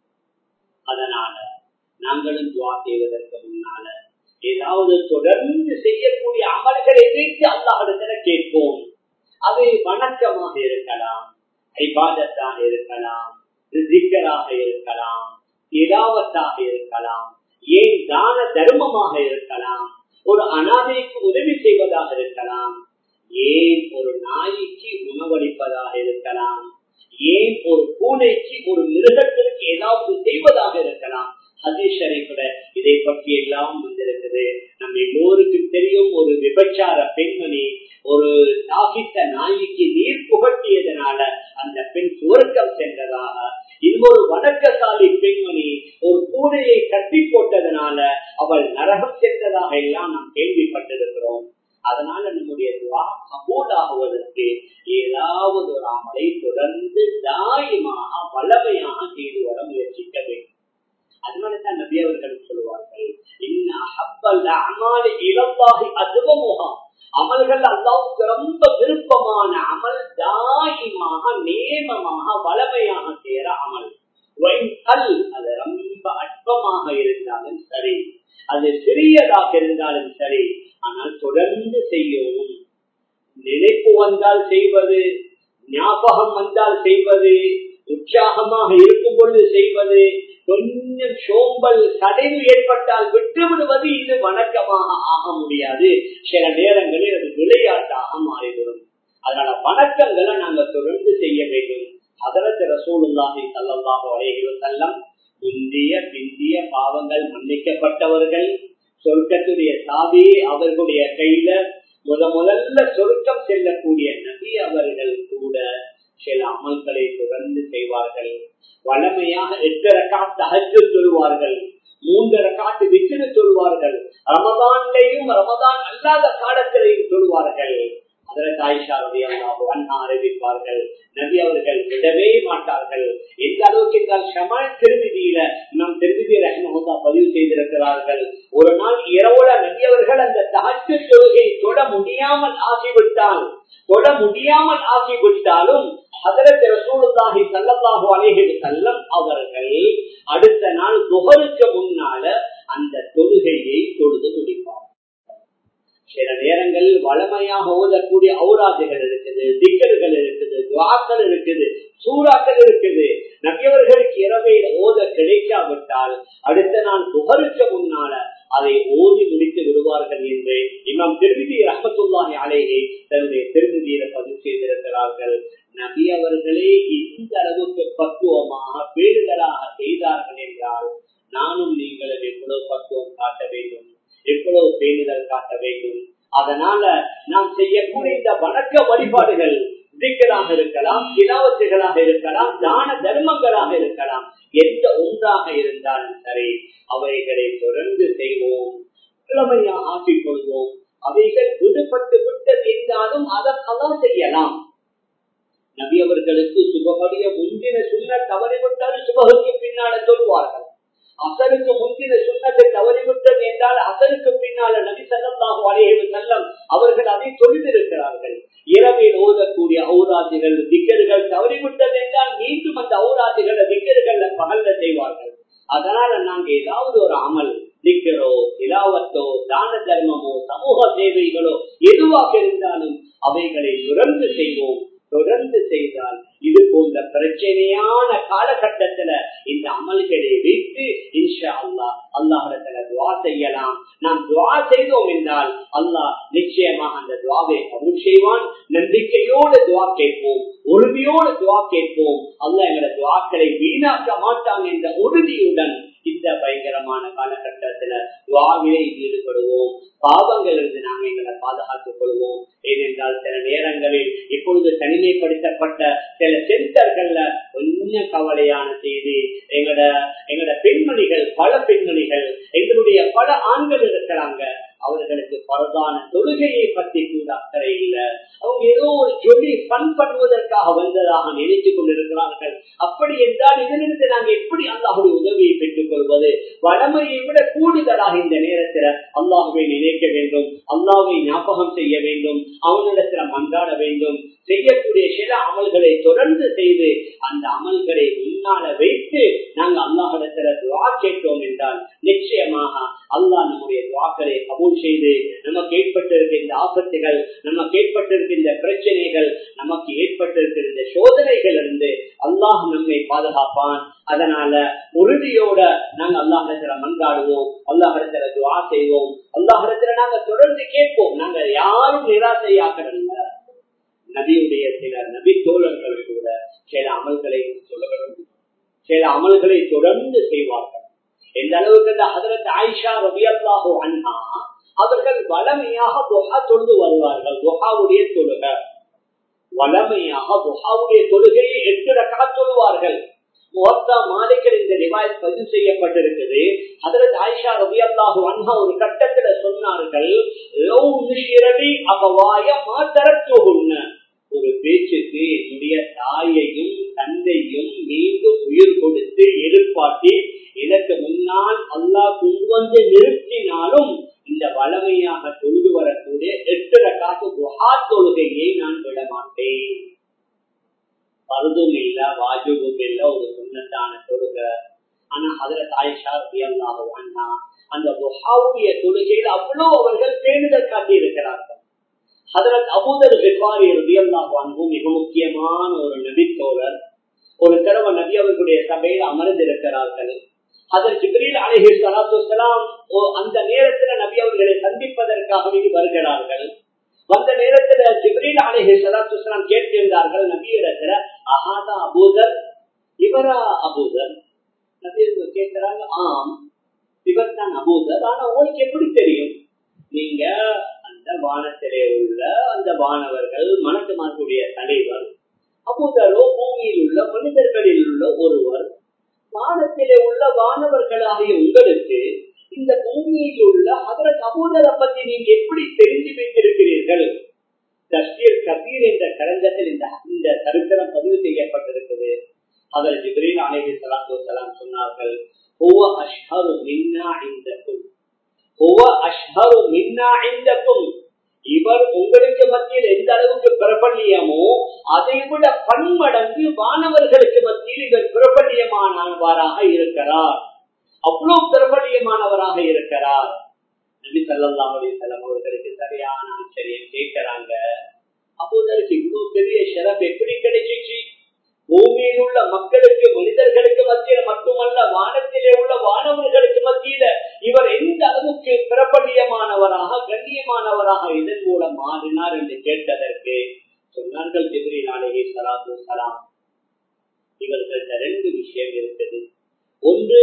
அதனால நாங்களும் துவா செய்வதற்கு முன்னால ஏதாவது தொடர்ந்து செய்யக்கூடிய அமல்களை வைத்து அல்லாஹிடத்துல கேட்போம் அது அது வணக்கமாக இருக்கலாம் ஐபாதத்தாக இருக்கலாம் ரிசிக்கராக இருக்கலாம் இலாவத்தாக இருக்கலாம் ஏன் தான தர்மமாக இருக்கலாம் ஒரு அனாதைக்கு உதவி செய்வதாக இருக்கலாம் ஏன் ஒரு நாய்க்கு உணவளிப்பதாக இருக்கலாம் ஏன் ஒரு பூனைக்கு ஒரு மிருகத்திற்கு ஏதாவது செய்வதாக இருக்கலாம் ஹதீஷரை கூட இதை பற்றி எல்லாம் வந்திருக்குது நம்ம எல்லோருக்கும் தெரியும் ஒரு விபச்சார பெண்மணி ஒரு தாகித்த நாய்க்கு நீர் புகட்டியதனால அந்த பெண் சுவர்க்கம் சென்றதாக இன்னொரு வணக்கசாலி பெண்மணி ஒரு பூனையை கட்டி போட்டதனால அவள் நரகம் சென்றதாக எல்லாம் நாம் கேள்விப்பட்டிருக்கிறோம் அதனால நம்முடைய துவா கபூலாகுவதற்கு ஏதாவது ஒரு அமலை தொடர்ந்து தாயமாக வல்லமையாக செய்து வர முயற்சிக்க வேண்டும் அதனாலதான் நபி அவர்கள் சொல்லுவார்கள் அமல்கள் அல்லாவுக்கு ரொம்ப விருப்பமான அமல் தாயிமாக நேமமாக வளமையாக செய்யற அமல் அது ரொம்ப அற்பமாக இருந்தாலும் சரி அது சிறியதாக இருந்தாலும் சரி ஆனால் தொடர்ந்து செய்யவும் நினைப்பு வந்தால் செய்வது ஞாபகம் வந்தால் செய்வது உற்சாகமாக இருக்கும் பொழுது செய்வது கொஞ்சம் சோம்பல் சடைவு ஏற்பட்டால் விட்டு விடுவது இது வணக்கமாக ஆக முடியாது சில நேரங்களில் அது விளையாட்டாக மாறிவிடும் அதனால வணக்கங்களை நாங்க தொடர்ந்து செய்ய வேண்டும் அதற்கு ரசூலுல்லாஹி சல்லாஹு அலைஹி வஸல்லம் முந்திய பிந்திய பாவங்கள் மன்னிக்கப்பட்டவர்கள் சொர்க்கத்துடைய சாவி அவர்களுடைய கையில முத முதல்ல சொர்க்கம் செல்லக்கூடிய நபி அவர்கள் கூட சில அமல்களை தொடர்ந்து செய்வார்கள் வளமையாக எட்டரை காட்டு அகற்று சொல்வார்கள் மூன்றரை காட்டு விச்சிடு சொல்வார்கள் ரமதான்லையும் ரமதான் அல்லாத காலத்திலையும் சொல்வார்கள் அதற்கு ஆயிஷா ரவி அல்லாஹு அண்ணா அறிவிப்பார்கள் நபி அவர்கள் விடவே மாட்டார்கள் எந்த அளவுக்கு என்றால் ஷமால் திருவிதியில நம் திருவிதி ரஹ்மஹா பதிவு செய்திருக்கிறார்கள் ஒரு நாள் இரவுல நபி அவர்கள் அந்த தகச்சு தொழுகை தொட முடியாமல் ஆகிவிட்டால் தொட முடியாமல் ஆகிவிட்டாலும் அதற்கு ரசூலுல்லாஹி சல்லல்லாஹு அலைஹி வஸல்லம் அவர்கள் அடுத்த நாள் துஹருக்கு முன்னால அந்த தொழுகையை தொழுது முடிப்பார் சில நேரங்களில் வளமையாக ஓதக்கூடிய ஔராஜைகள் இருக்குது திக்கல்கள் இருக்குது துவாக்கள் இருக்குது சூறாக்கள் இருக்குது நபியவர்களுக்கு இரவையில் ஓத கிடைக்காவிட்டால் அடுத்த நாள் புகழுக்க முன்னால அதை ஓதி முடித்து விடுவார்கள் என்று இமாம் திருவிதி ரஹமத்துல்லாஹி அலேயே தன்னுடைய திருவிதியில பதிவு செய்திருக்கிறார்கள் நபி அவர்களே இந்த அளவுக்கு பக்குவமாக பேடுதலாக செய்தார்கள் என்றால் நானும் நீங்களும் எவ்வளவு பக்குவம் காட்ட வேண்டும் எவ்வளவு பேணுதல் காட்ட வேண்டும் அதனால நாம் செய்யக்கூடிய இந்த வணக்க வழிபாடுகள் திக்கலாக இருக்கலாம் இலாவத்துகளாக இருக்கலாம் தான தர்மங்களாக இருக்கலாம் எந்த ஒன்றாக இருந்தாலும் சரி அவைகளை தொடர்ந்து செய்வோம் இளமையாக ஆக்கிக் கொள்வோம் அவைகள் விடுபட்டு விட்டது என்றாலும் அதற்கெல்லாம் செய்யலாம் நபி அவர்களுக்கு சுபகடிய முந்தின சுண்ண தவறிவிட்டால் சுபகுக்கு பின்னால சொல்வார்கள் அசருக்கு முந்தின சுண்ணத்தை தவறிவிட்டது என்றால் அசருக்கு பின்னால நபி சல்லாஹூ அலைஹி செல்லம் அவர்கள் அதை தொழுதிருக்கிறார்கள் இரவில் ஓதக்கூடிய ஔராதிகள் திக்கர்கள் தவறிவிட்டது என்றால் மீண்டும் அந்த ஔராதிகள் திக்கர்கள் பகல்ல செய்வார்கள் அதனால நாங்க ஏதாவது ஒரு அமல் திக்கரோ இலாவத்தோ தான தர்மமோ சமூக சேவைகளோ எதுவாக இருந்தாலும் அவைகளை தொடர்ந்து செய்வோம் தொடர்ந்து செய்தால் இது போன்ற பிரச்சனையான காலகட்டத்துல இந்த அமல்களை வைத்து இன்ஷா அல்லா அல்லாஹிடத்துல துவா செய்யலாம் நாம் துவா செய்தோம் என்றால் அல்லாஹ் நிச்சயமாக அந்த துவாவை கபூல் செய்வான் நம்பிக்கையோடு துவா கேட்போம் உறுதியோடு துவா கேட்போம் அல்லாஹ் எங்களோட துவாக்களை வீணாக்க மாட்டான் என்ற உறுதியுடன் இந்த பயங்கரமான காலகட்டத்துல துவாவிலே ஈடுபடுவோம் பாவங்கள் இருந்து நாம் எங்களை பாதுகாத்துக் கொள்வோம் ஏனென்றால் சில நேரங்களில் இப்பொழுது தனிமைப்படுத்தப்பட்ட சில சென்டர்கள்ல கொஞ்சம் கவலையான செய்தி எங்களோட எங்களோட பெண்மணிகள் பல பெண்மணிகள் எங்களுடைய பல ஆண்கள் இருக்கிறாங்க அவர்களுக்கு பரதான தொழுகையை பற்றி கூட அக்கறை இல்லை அவங்க ஏதோ ஒரு சொல்லி பண் பண்ணுவதற்காக வந்ததாக நினைத்துக் கொண்டிருக்கிறார்கள் அப்படி என்றால் இதிலிருந்து நாங்கள் எப்படி அல்லாஹுடைய உதவியை பெற்றுக் கொள்வது வடமையை விட கூடுதலாக இந்த நேரத்தில் அல்லாஹுவை நினைக்க வேண்டும் அல்லாஹை ஞாபகம் செய்ய வேண்டும் அவனிடத்துல மன்றாட வேண்டும் செய்யக்கூடிய சில அமல்களை தொடர்ந்து செய்து அந்த அமல்களை முன்னால வைத்து நாங்கள் அல்லாஹிடத்துல துவா கேட்டோம் என்றால் நிச்சயமாக அல்லாஹ் நம்முடைய துவாக்களை கபூல் செய்து நமக்கு ஏற்பட்டிருக்க இந்த ஆபத்துகள் நமக்கு ஏற்பட்டிருக்க இந்த பிரச்சனைகள் நம்மை பாதுகாப்பான் அதனால உறுதியோட நாங்க அல்லாஹிடத்துல மன்றாடுவோம் அல்லாஹிடத்துல துவா செய்வோம் அல்லாஹிடத்துல நாங்க தொடர்ந்து கேட்போம் நாங்க யாரும் நிராசையாக்கல நபியுடைய சில நபி தோழர்கள் கூட சில அமல்களை சொல்ல சில அமல்களை தொடர்ந்து செய்வார்கள் எந்த அளவுக்கு இந்த ஹதரத் ஆயிஷா ரபியல்லாஹோ அண்ணா அவர்கள் வளமையாக துஹா தொழுது வருவார்கள் துஹாவுடைய தொழுக வளமையாக துஹாவுடைய தொழுகையை எட்டு ரக்கா சொல்லுவார்கள் மொத்தா மாலிக்கர் இந்த ரிவாயத் பதிவு செய்யப்பட்டிருக்குது அதற்கு ஆயிஷா ரவி அல்லாஹு அண்ணா ஒரு கட்டத்துல சொன்னார்கள் அவவாய மாத்தரத்துகுன்ன ஒரு பேச்சுக்கு என்னுடைய தாயையும் தந்தையும் மீண்டும் உயிர் கொடுத்து எதிர்பார்த்தி எனக்கு முன்னால் அல்லாஹ் கொண்டு வந்து நிறுத்தினாலும் இந்த வளமையாக தொழுது வரக்கூடிய எட்டு ரக்காத்து குஹா தொழுகையை நான் விட மாட்டேன் பருதும் இல்ல வாஜுவும் இல்ல ஒரு சுண்ணத்தான தொழுக ஆனா அதுல தாய்ஷா அல்லாஹ் அண்ணா அந்த குஹாவுடைய தொழுகையில் அவ்வளவு அவர்கள் பேணுதல் காட்டி இருக்கிறார்கள் ஹதரத் அபூதர் விபாரி ரதியல்லாஹு அன்பு மிக முக்கியமான ஒரு நபித்தோழர் ஒரு தடவை நபி அவர்களுடைய சபையில் அமர்ந்திருக்கிறார்கள் அதன் ஜிப்ரீல் அலஹி சலாத்துலாம் அந்த நேரத்துல நபி அவர்களை சந்திப்பதற்காக வருகிறார்கள் வந்த நேரத்துல ஜிப்ரீல் அலஹி சலாத்துலாம் கேட்கின்றார்கள் நபியிடத்துல அஹாதா அபூதர் இவரா அபூதர் நபி கேட்கிறாங்க ஆம் இவர் தான் அபூதர் ஆனா உங்களுக்கு எப்படி தெரியும் நீங்க அந்த வானத்திலே உள்ள அந்த வானவர்கள் மனக்குமாருடைய தலைவர் அபூதரோ பூமியில் உள்ள மனிதர்களில் உள்ள ஒருவர் வானத்திலே உள்ள வானவர்களாகிய உங்களுக்கு இந்த பூமியில் உள்ள அதற்கு அபூதரை பற்றி நீங்க எப்படி தெரிஞ்சு வைத்திருக்கிறீர்கள் தஷ்டீர் கபீர் என்ற கரங்கத்தில் இந்த இந்த சரித்திரம் பதிவு செய்யப்பட்டிருக்குது அவர் ஜிப்ரீல் அலைஹி ஸலாத்து வஸலாம் சொன்னார்கள் ஹுவ அஷ்ஹரு மின்னா இந்தக்கும் ஹுவ அஷ்ஹரு மின்னா இந்தக்கும் இவர் உங்களுக்கு மத்தியில் எந்த அளவுக்கு பிரபல்யமோ அதை விட பன்மடங்கு வானவர்களுக்கு மத்தியில் இவர் பிரபல்யமானவராக இருக்கிறார் அவ்வளவு பிரபல்யமானவராக இருக்கிறார் நபி சல்லாஹ் அலிசல்லாம் அவர்களுக்கு சரியான ஆச்சரியம் கேட்கிறாங்க அப்போதற்கு இவ்வளவு பெரிய சிறப்பு எப்படி கிடைச்சிச்சு பூமியில் உள்ள மக்களுக்கு மனிதர்களுக்கு மத்தியில் மட்டுமல்ல வானத்திலே உள்ள வானவர்களுக்கு மத்தியில இவர் எந்த அளவுக்கு பிரபல்யமானவராக கண்ணியமானவராக இதன் மூலம் மாறினார் என்று கேட்டதற்கு சொன்னார்கள் ஜிப்ரி நாளையே சலாத்து சலாம் இவர்கள்ட்ட ரெண்டு விஷயம் இருக்குது ஒன்று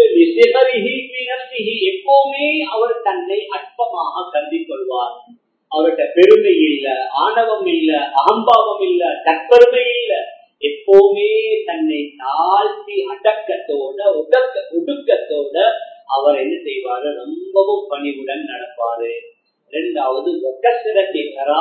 எப்பவுமே அவர் தன்னை அற்பமாக கருதி கொள்வார் அவர்கிட்ட பெருமை இல்ல ஆணவம் இல்ல அகம்பாவம் இல்ல தற்பெருமை இல்ல எப்பவுமே தன்னை தாழ்த்தி அடக்கத்தோட உடக்க ஒடுக்கத்தோட அவர் என்ன செய்வாரு ரொம்பவும் பணிவுடன் நடப்பாரு இரண்டாவது ஒட்டசிரத்தை தரா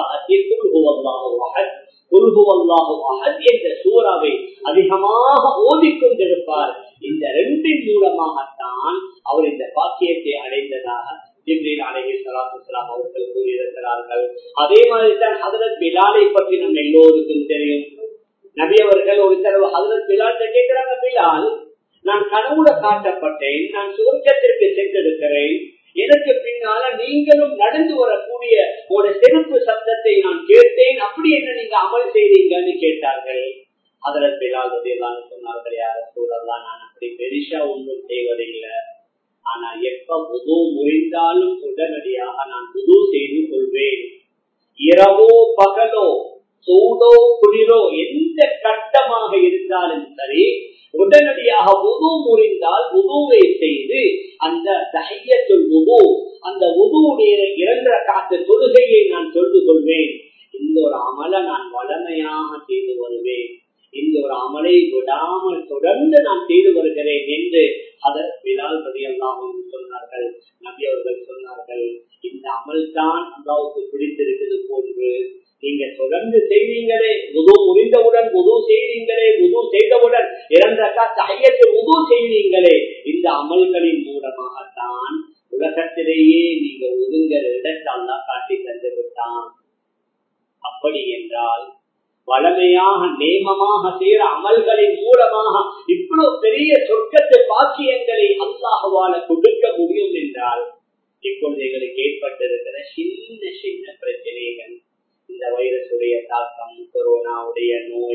என்ற சூறாவை அதிகமாக ஓதிக்கொண்டிருப்பார் இந்த ரெண்டின் மூலமாகத்தான் அவர் இந்த பாக்கியத்தை அடைந்ததாக ஜிப்ரீல் அலைஹி ஸலாத்து வஸலாம் அவர்கள் கூறியிருக்கிறார்கள் அதே மாதிரி தான் ஹதரத் பிலாலை பற்றி நம்ம எல்லோருக்கும் தெரியும் நபி அவர்கள் ஒரு தடவை ஹதரத் பிலால் கேட்கிறாங்க பிலால் நான் கனவுல காட்டப்பட்டேன் நான் சுவர்க்கத்திற்கு சென்றிருக்கிறேன் எனக்கு பின்னால நீங்களும் நடந்து வரக்கூடிய ஒரு செருப்பு சத்தத்தை நான் கேட்டேன் அப்படி என்ன நீங்க அமல் செய்றீங்கன்னு கேட்டார்கள் அதற்கு பிலால் எல்லாம் சொன்னார்கள் யார சூழல்லாம் நான் அப்படி பெரிசா ஒன்றும் செய்வதில்லை ஆனா எப்ப புது முறிந்தாலும் உடனடியாக நான் புது செய்து கொள்வேன் இரவோ பகலோ சூடோ குளிரோ எந்த கட்டமாக இருந்தாலும் சரி உடனடியாக உது முறிந்தால் உதுவை செய்து அந்த தகையத்துள் உது அந்த உதுவுடைய இரண்டர காத்த தொழுகையை நான் சொல்ந்து கொள்வேன் இந்த ஒரு அமலை நான் வளமையாக செய்து வருவேன் இந்த ஒரு அமலை விடாமல் தொடர்ந்து நான் செய்து வருகிறேன் என்று அதர் பிலால் பதியெல்லாம் சொன்னார்கள் நபி அவர்கள் சொன்னார்கள் இந்த அமல் தான் அல்லாவுக்கு பிடித்திருக்கிறது போன்று நீங்க தொடர்ந்து செய்வீங்களே உது முடிந்தவுடன் உது செய்வீங்களே உது செய்தவுடன் இரண்டக்கா தையத்தை உது செய்வீங்களே இந்த அமல்களின் மூலமாகத்தான் உலகத்திலேயே நீங்க ஒதுங்கிற இடத்தெல்லாம் காட்டி தந்து விட்டான் அப்படி என்றால் வளமையாக நேமமாக செய்கிற அமல்களின் மூலமாக இவ்வளவு பெரிய சொர்க்கத்து பாக்கியங்களை அல்லாஹவால கொடுக்க முடியும் என்றால் இப்பொழுது எங்களுக்கு ஏற்பட்டிருக்கிற சின்ன சின்ன பிரச்சனைகள் இந்த வைரஸுடைய தாக்கம் கொரோனாவுடைய நோய்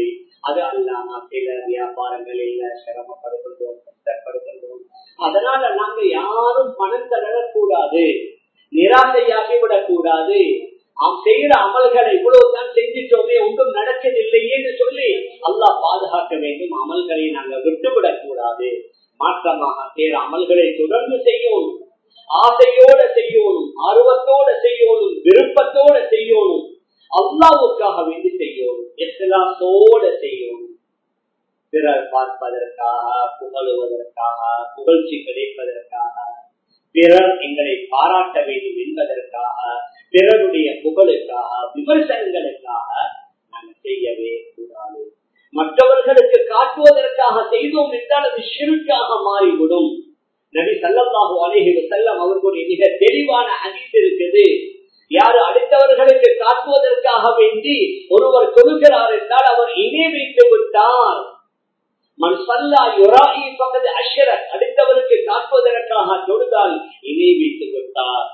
அது அல்லாம சில வியாபாரங்கள் இல்ல சிரமப்படுகின்றோம் கஷ்டப்படுகின்றோம் அதனால நாங்க யாரும் பணம் தரக்கூடாது நிராசையாகிவிடக் கூடாது நாம் செய்கிற அமல்களை இவ்வளவுதான் செஞ்சிட்டோமே ஒன்றும் நடக்கவில்லையே என்று சொல்லி அல்லாஹ் பாதுகாக்க வேண்டும் அமல்களை நாங்க விட்டுவிடக் கூடாது மாற்றமாக செய்கிற அமல்களை தொடர்ந்து செய்யணும் ஆசையோட செய்யணும் ஆர்வத்தோட செய்யணும் விருப்பத்தோட செய்யணும் அல்லாவுக்காக வேண்டி செய்யணும் எஸ்லாத்தோட செய்யணும் பிறர் பார்ப்பதற்காக புகழுவதற்காக புகழ்ச்சி கிடைப்பதற்காக பிறர் எங்களை பாராட்ட வேண்டும் என்பதற்காக பிறருடைய புகழுக்காக விமர்சனங்களுக்காக நாங்கள் செய்யவே கூடாது மற்றவர்களுக்கு காட்டுவதற்காக செய்தோம் என்றால் அது சிறுக்காக மாறிவிடும் நபி சல்லல்லாஹு அலைஹி வஸல்லம் அவர்களுடைய மிக தெளிவான ஹதீஸ் இருக்குது யாரு அடுத்தவர்களுக்கு காட்டுவதற்காக வேண்டி ஒருவர் தொழுகிறார் என்றால் அவர் இணை வைத்து விட்டார் மண் சல்லா யுராயி பக்கத்து அஷரத் அடுத்தவருக்கு காட்டுவதற்காக தொழுதால் இணை வைத்து விட்டார்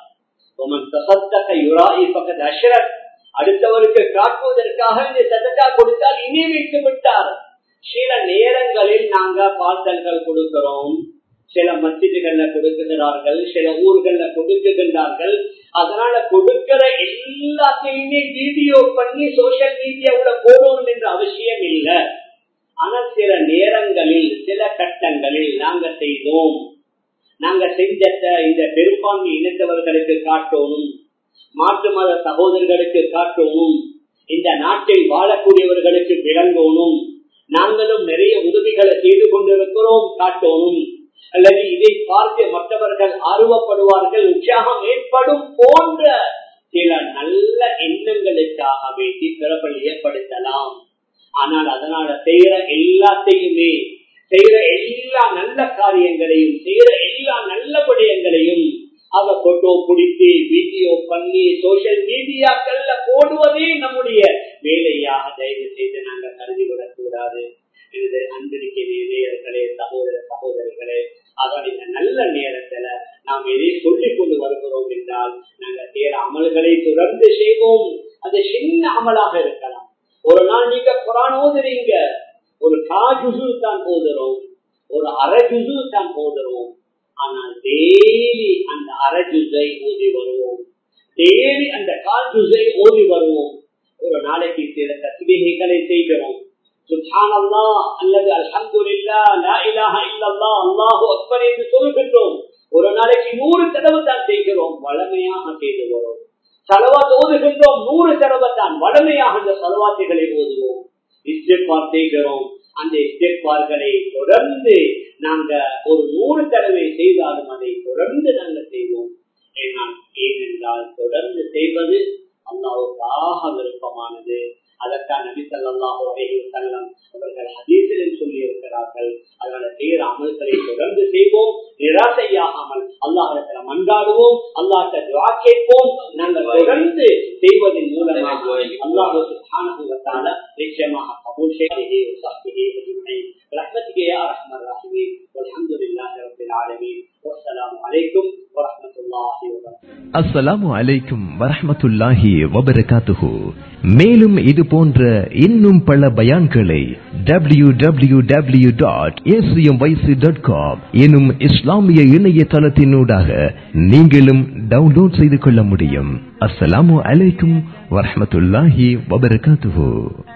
யுராயி பக்கத்து அஷரத் அடுத்தவருக்கு காட்டுவதற்காக இந்த சதக்கா கொடுத்தால் இணை வைத்து விட்டார் சில நேரங்களில் நாங்க பாட்டல்கள் கொடுக்கிறோம் சில மசிதிகள்ல கொடுக்குகிறார்கள் சில ஊர்கள்ல கொடுக்குகின்றார்கள் அதனால கொடுக்கிற எல்லாத்தையுமே வீடியோ பண்ணி சோசியல் மீடியாவுல போடணும் என்ற அவசியம் இல்லை ஆனா சில நேரங்களில் சில கட்டங்களில் நாங்க செய்தோம் நாங்க செஞ்ச இந்த பெரும்பான்மை இனத்தவர்களுக்கு காட்டணும் மாற்று மத சகோதரர்களுக்கு காட்டணும் இந்த நாட்டில் வாழக்கூடியவர்களுக்கு விளங்கணும் நாங்களும் நிறைய உதவிகளை செய்து கொண்டிருக்கிறோம் காட்டணும் அல்லது இதை பார்த்து மற்றவர்கள் ஆர்வப்படுவார்கள் உற்சாகம் ஏற்படும் போன்ற சில நல்ல எண்ணங்களுக்காக வேண்டி பிரபலியப்படுத்தலாம் ஆனால் அதனால செய்யற எல்லாத்தையுமே செய்யற எல்லா நல்ல காரியங்களையும் செய்யற எல்லா நல்ல விடயங்களையும் அவ போட்டோ பிடித்து வீடியோ பண்ணி சோசியல் மீடியாக்கள்ல போடுவதே நம்முடைய வேலையாக தயவு செய்து நாங்கள் கருதிவிடக் கூடாது எனது அன்பிற்கு நேயர்களே சகோதர சகோதரிகளே அதான் இந்த நல்ல நேரத்துல நாம் எதை சொல்லிக் கொண்டு வருகிறோம் என்றால் நாங்கள் சேர அமல்களை தொடர்ந்து செய்வோம் அது சின்ன அமலாக இருக்கலாம் ஒரு நாள் நீங்க குரான் ஓதுறீங்க ஒரு காஜுசு தான் ஓதுறோம் ஒரு அரை ஜுசு தான் ஓதுறோம் ஆனால் டெய்லி அந்த அரை ஜுசை ஓதி வருவோம் டெய்லி அந்த கால் ஜுசை ஓதி வருவோம் ஒரு நாளைக்கு சில தஸ்மீகளை செய்கிறோம் சுல்ஹானல்லா அல்லது அல்ஹம்துலில்லா லா இலாஹ இல்லல்லா அல்லாஹு அக்பர் என்று சொல்கின்றோம் ஒரு நாளைக்கு நூறு தடவை தான் செய்கிறோம் வளமையாக செய்து வரும் செலவாத் ஓதுகின்றோம் நூறு தடவை தான் வளமையாக அந்த செலவாத்துகளை ஓதுவோம் இஸ்டெப்பார் செய்கிறோம் அந்த இஸ்டெப்பார்களை தொடர்ந்து நாங்க ஒரு நூறு தடவை செய்தாலும் அதை தொடர்ந்து நாங்கள் செய்வோம் ஏனென்றால் தொடர்ந்து செய்வது அல்லாவுக்காக விருப்பமானது அதற்கான நபி சல்லாஹு அலைஹி வஸல்லம் அவர்கள் ஹதீஸிலும் சொல்லி இருக்கிறார்கள் அதனால செய்கிற அமல்களை தொடர்ந்து செய்வோம் நிராசையாகாமல் அல்லாஹிடத்துல மன்றாடுவோம் அல்லாஹ்ட்ட துஆ கேட்போம் நாங்கள் தொடர்ந்து செய்வதன் மூலமாக அல்லாஹ் சுப்ஹானஹு வ தஆலா நிச்சயமாக கபூல் செய்து வசஹ்பிஹி அஜ்மஈன் برحمتك يا ارحم الراحمين والحمد لله رب العالمين والسلام عليكم ورحمه الله وبركاته அஸ்ஸலாமு அலைக்கும் வரஹ்மத்துல்லாஹி வபரகாத்துஹு மேலும் இது போன்ற இன்னும் பல பயான்களை W W W dot dot com எனும் இஸ்லாமிய இணையதளத்தினூடாக நீங்களும் டவுன்லோட் செய்து கொள்ள முடியும் அஸ்ஸலாமு அலைக்கும் வரஹ்மத்துல்லாஹி வபரகாத்துஹு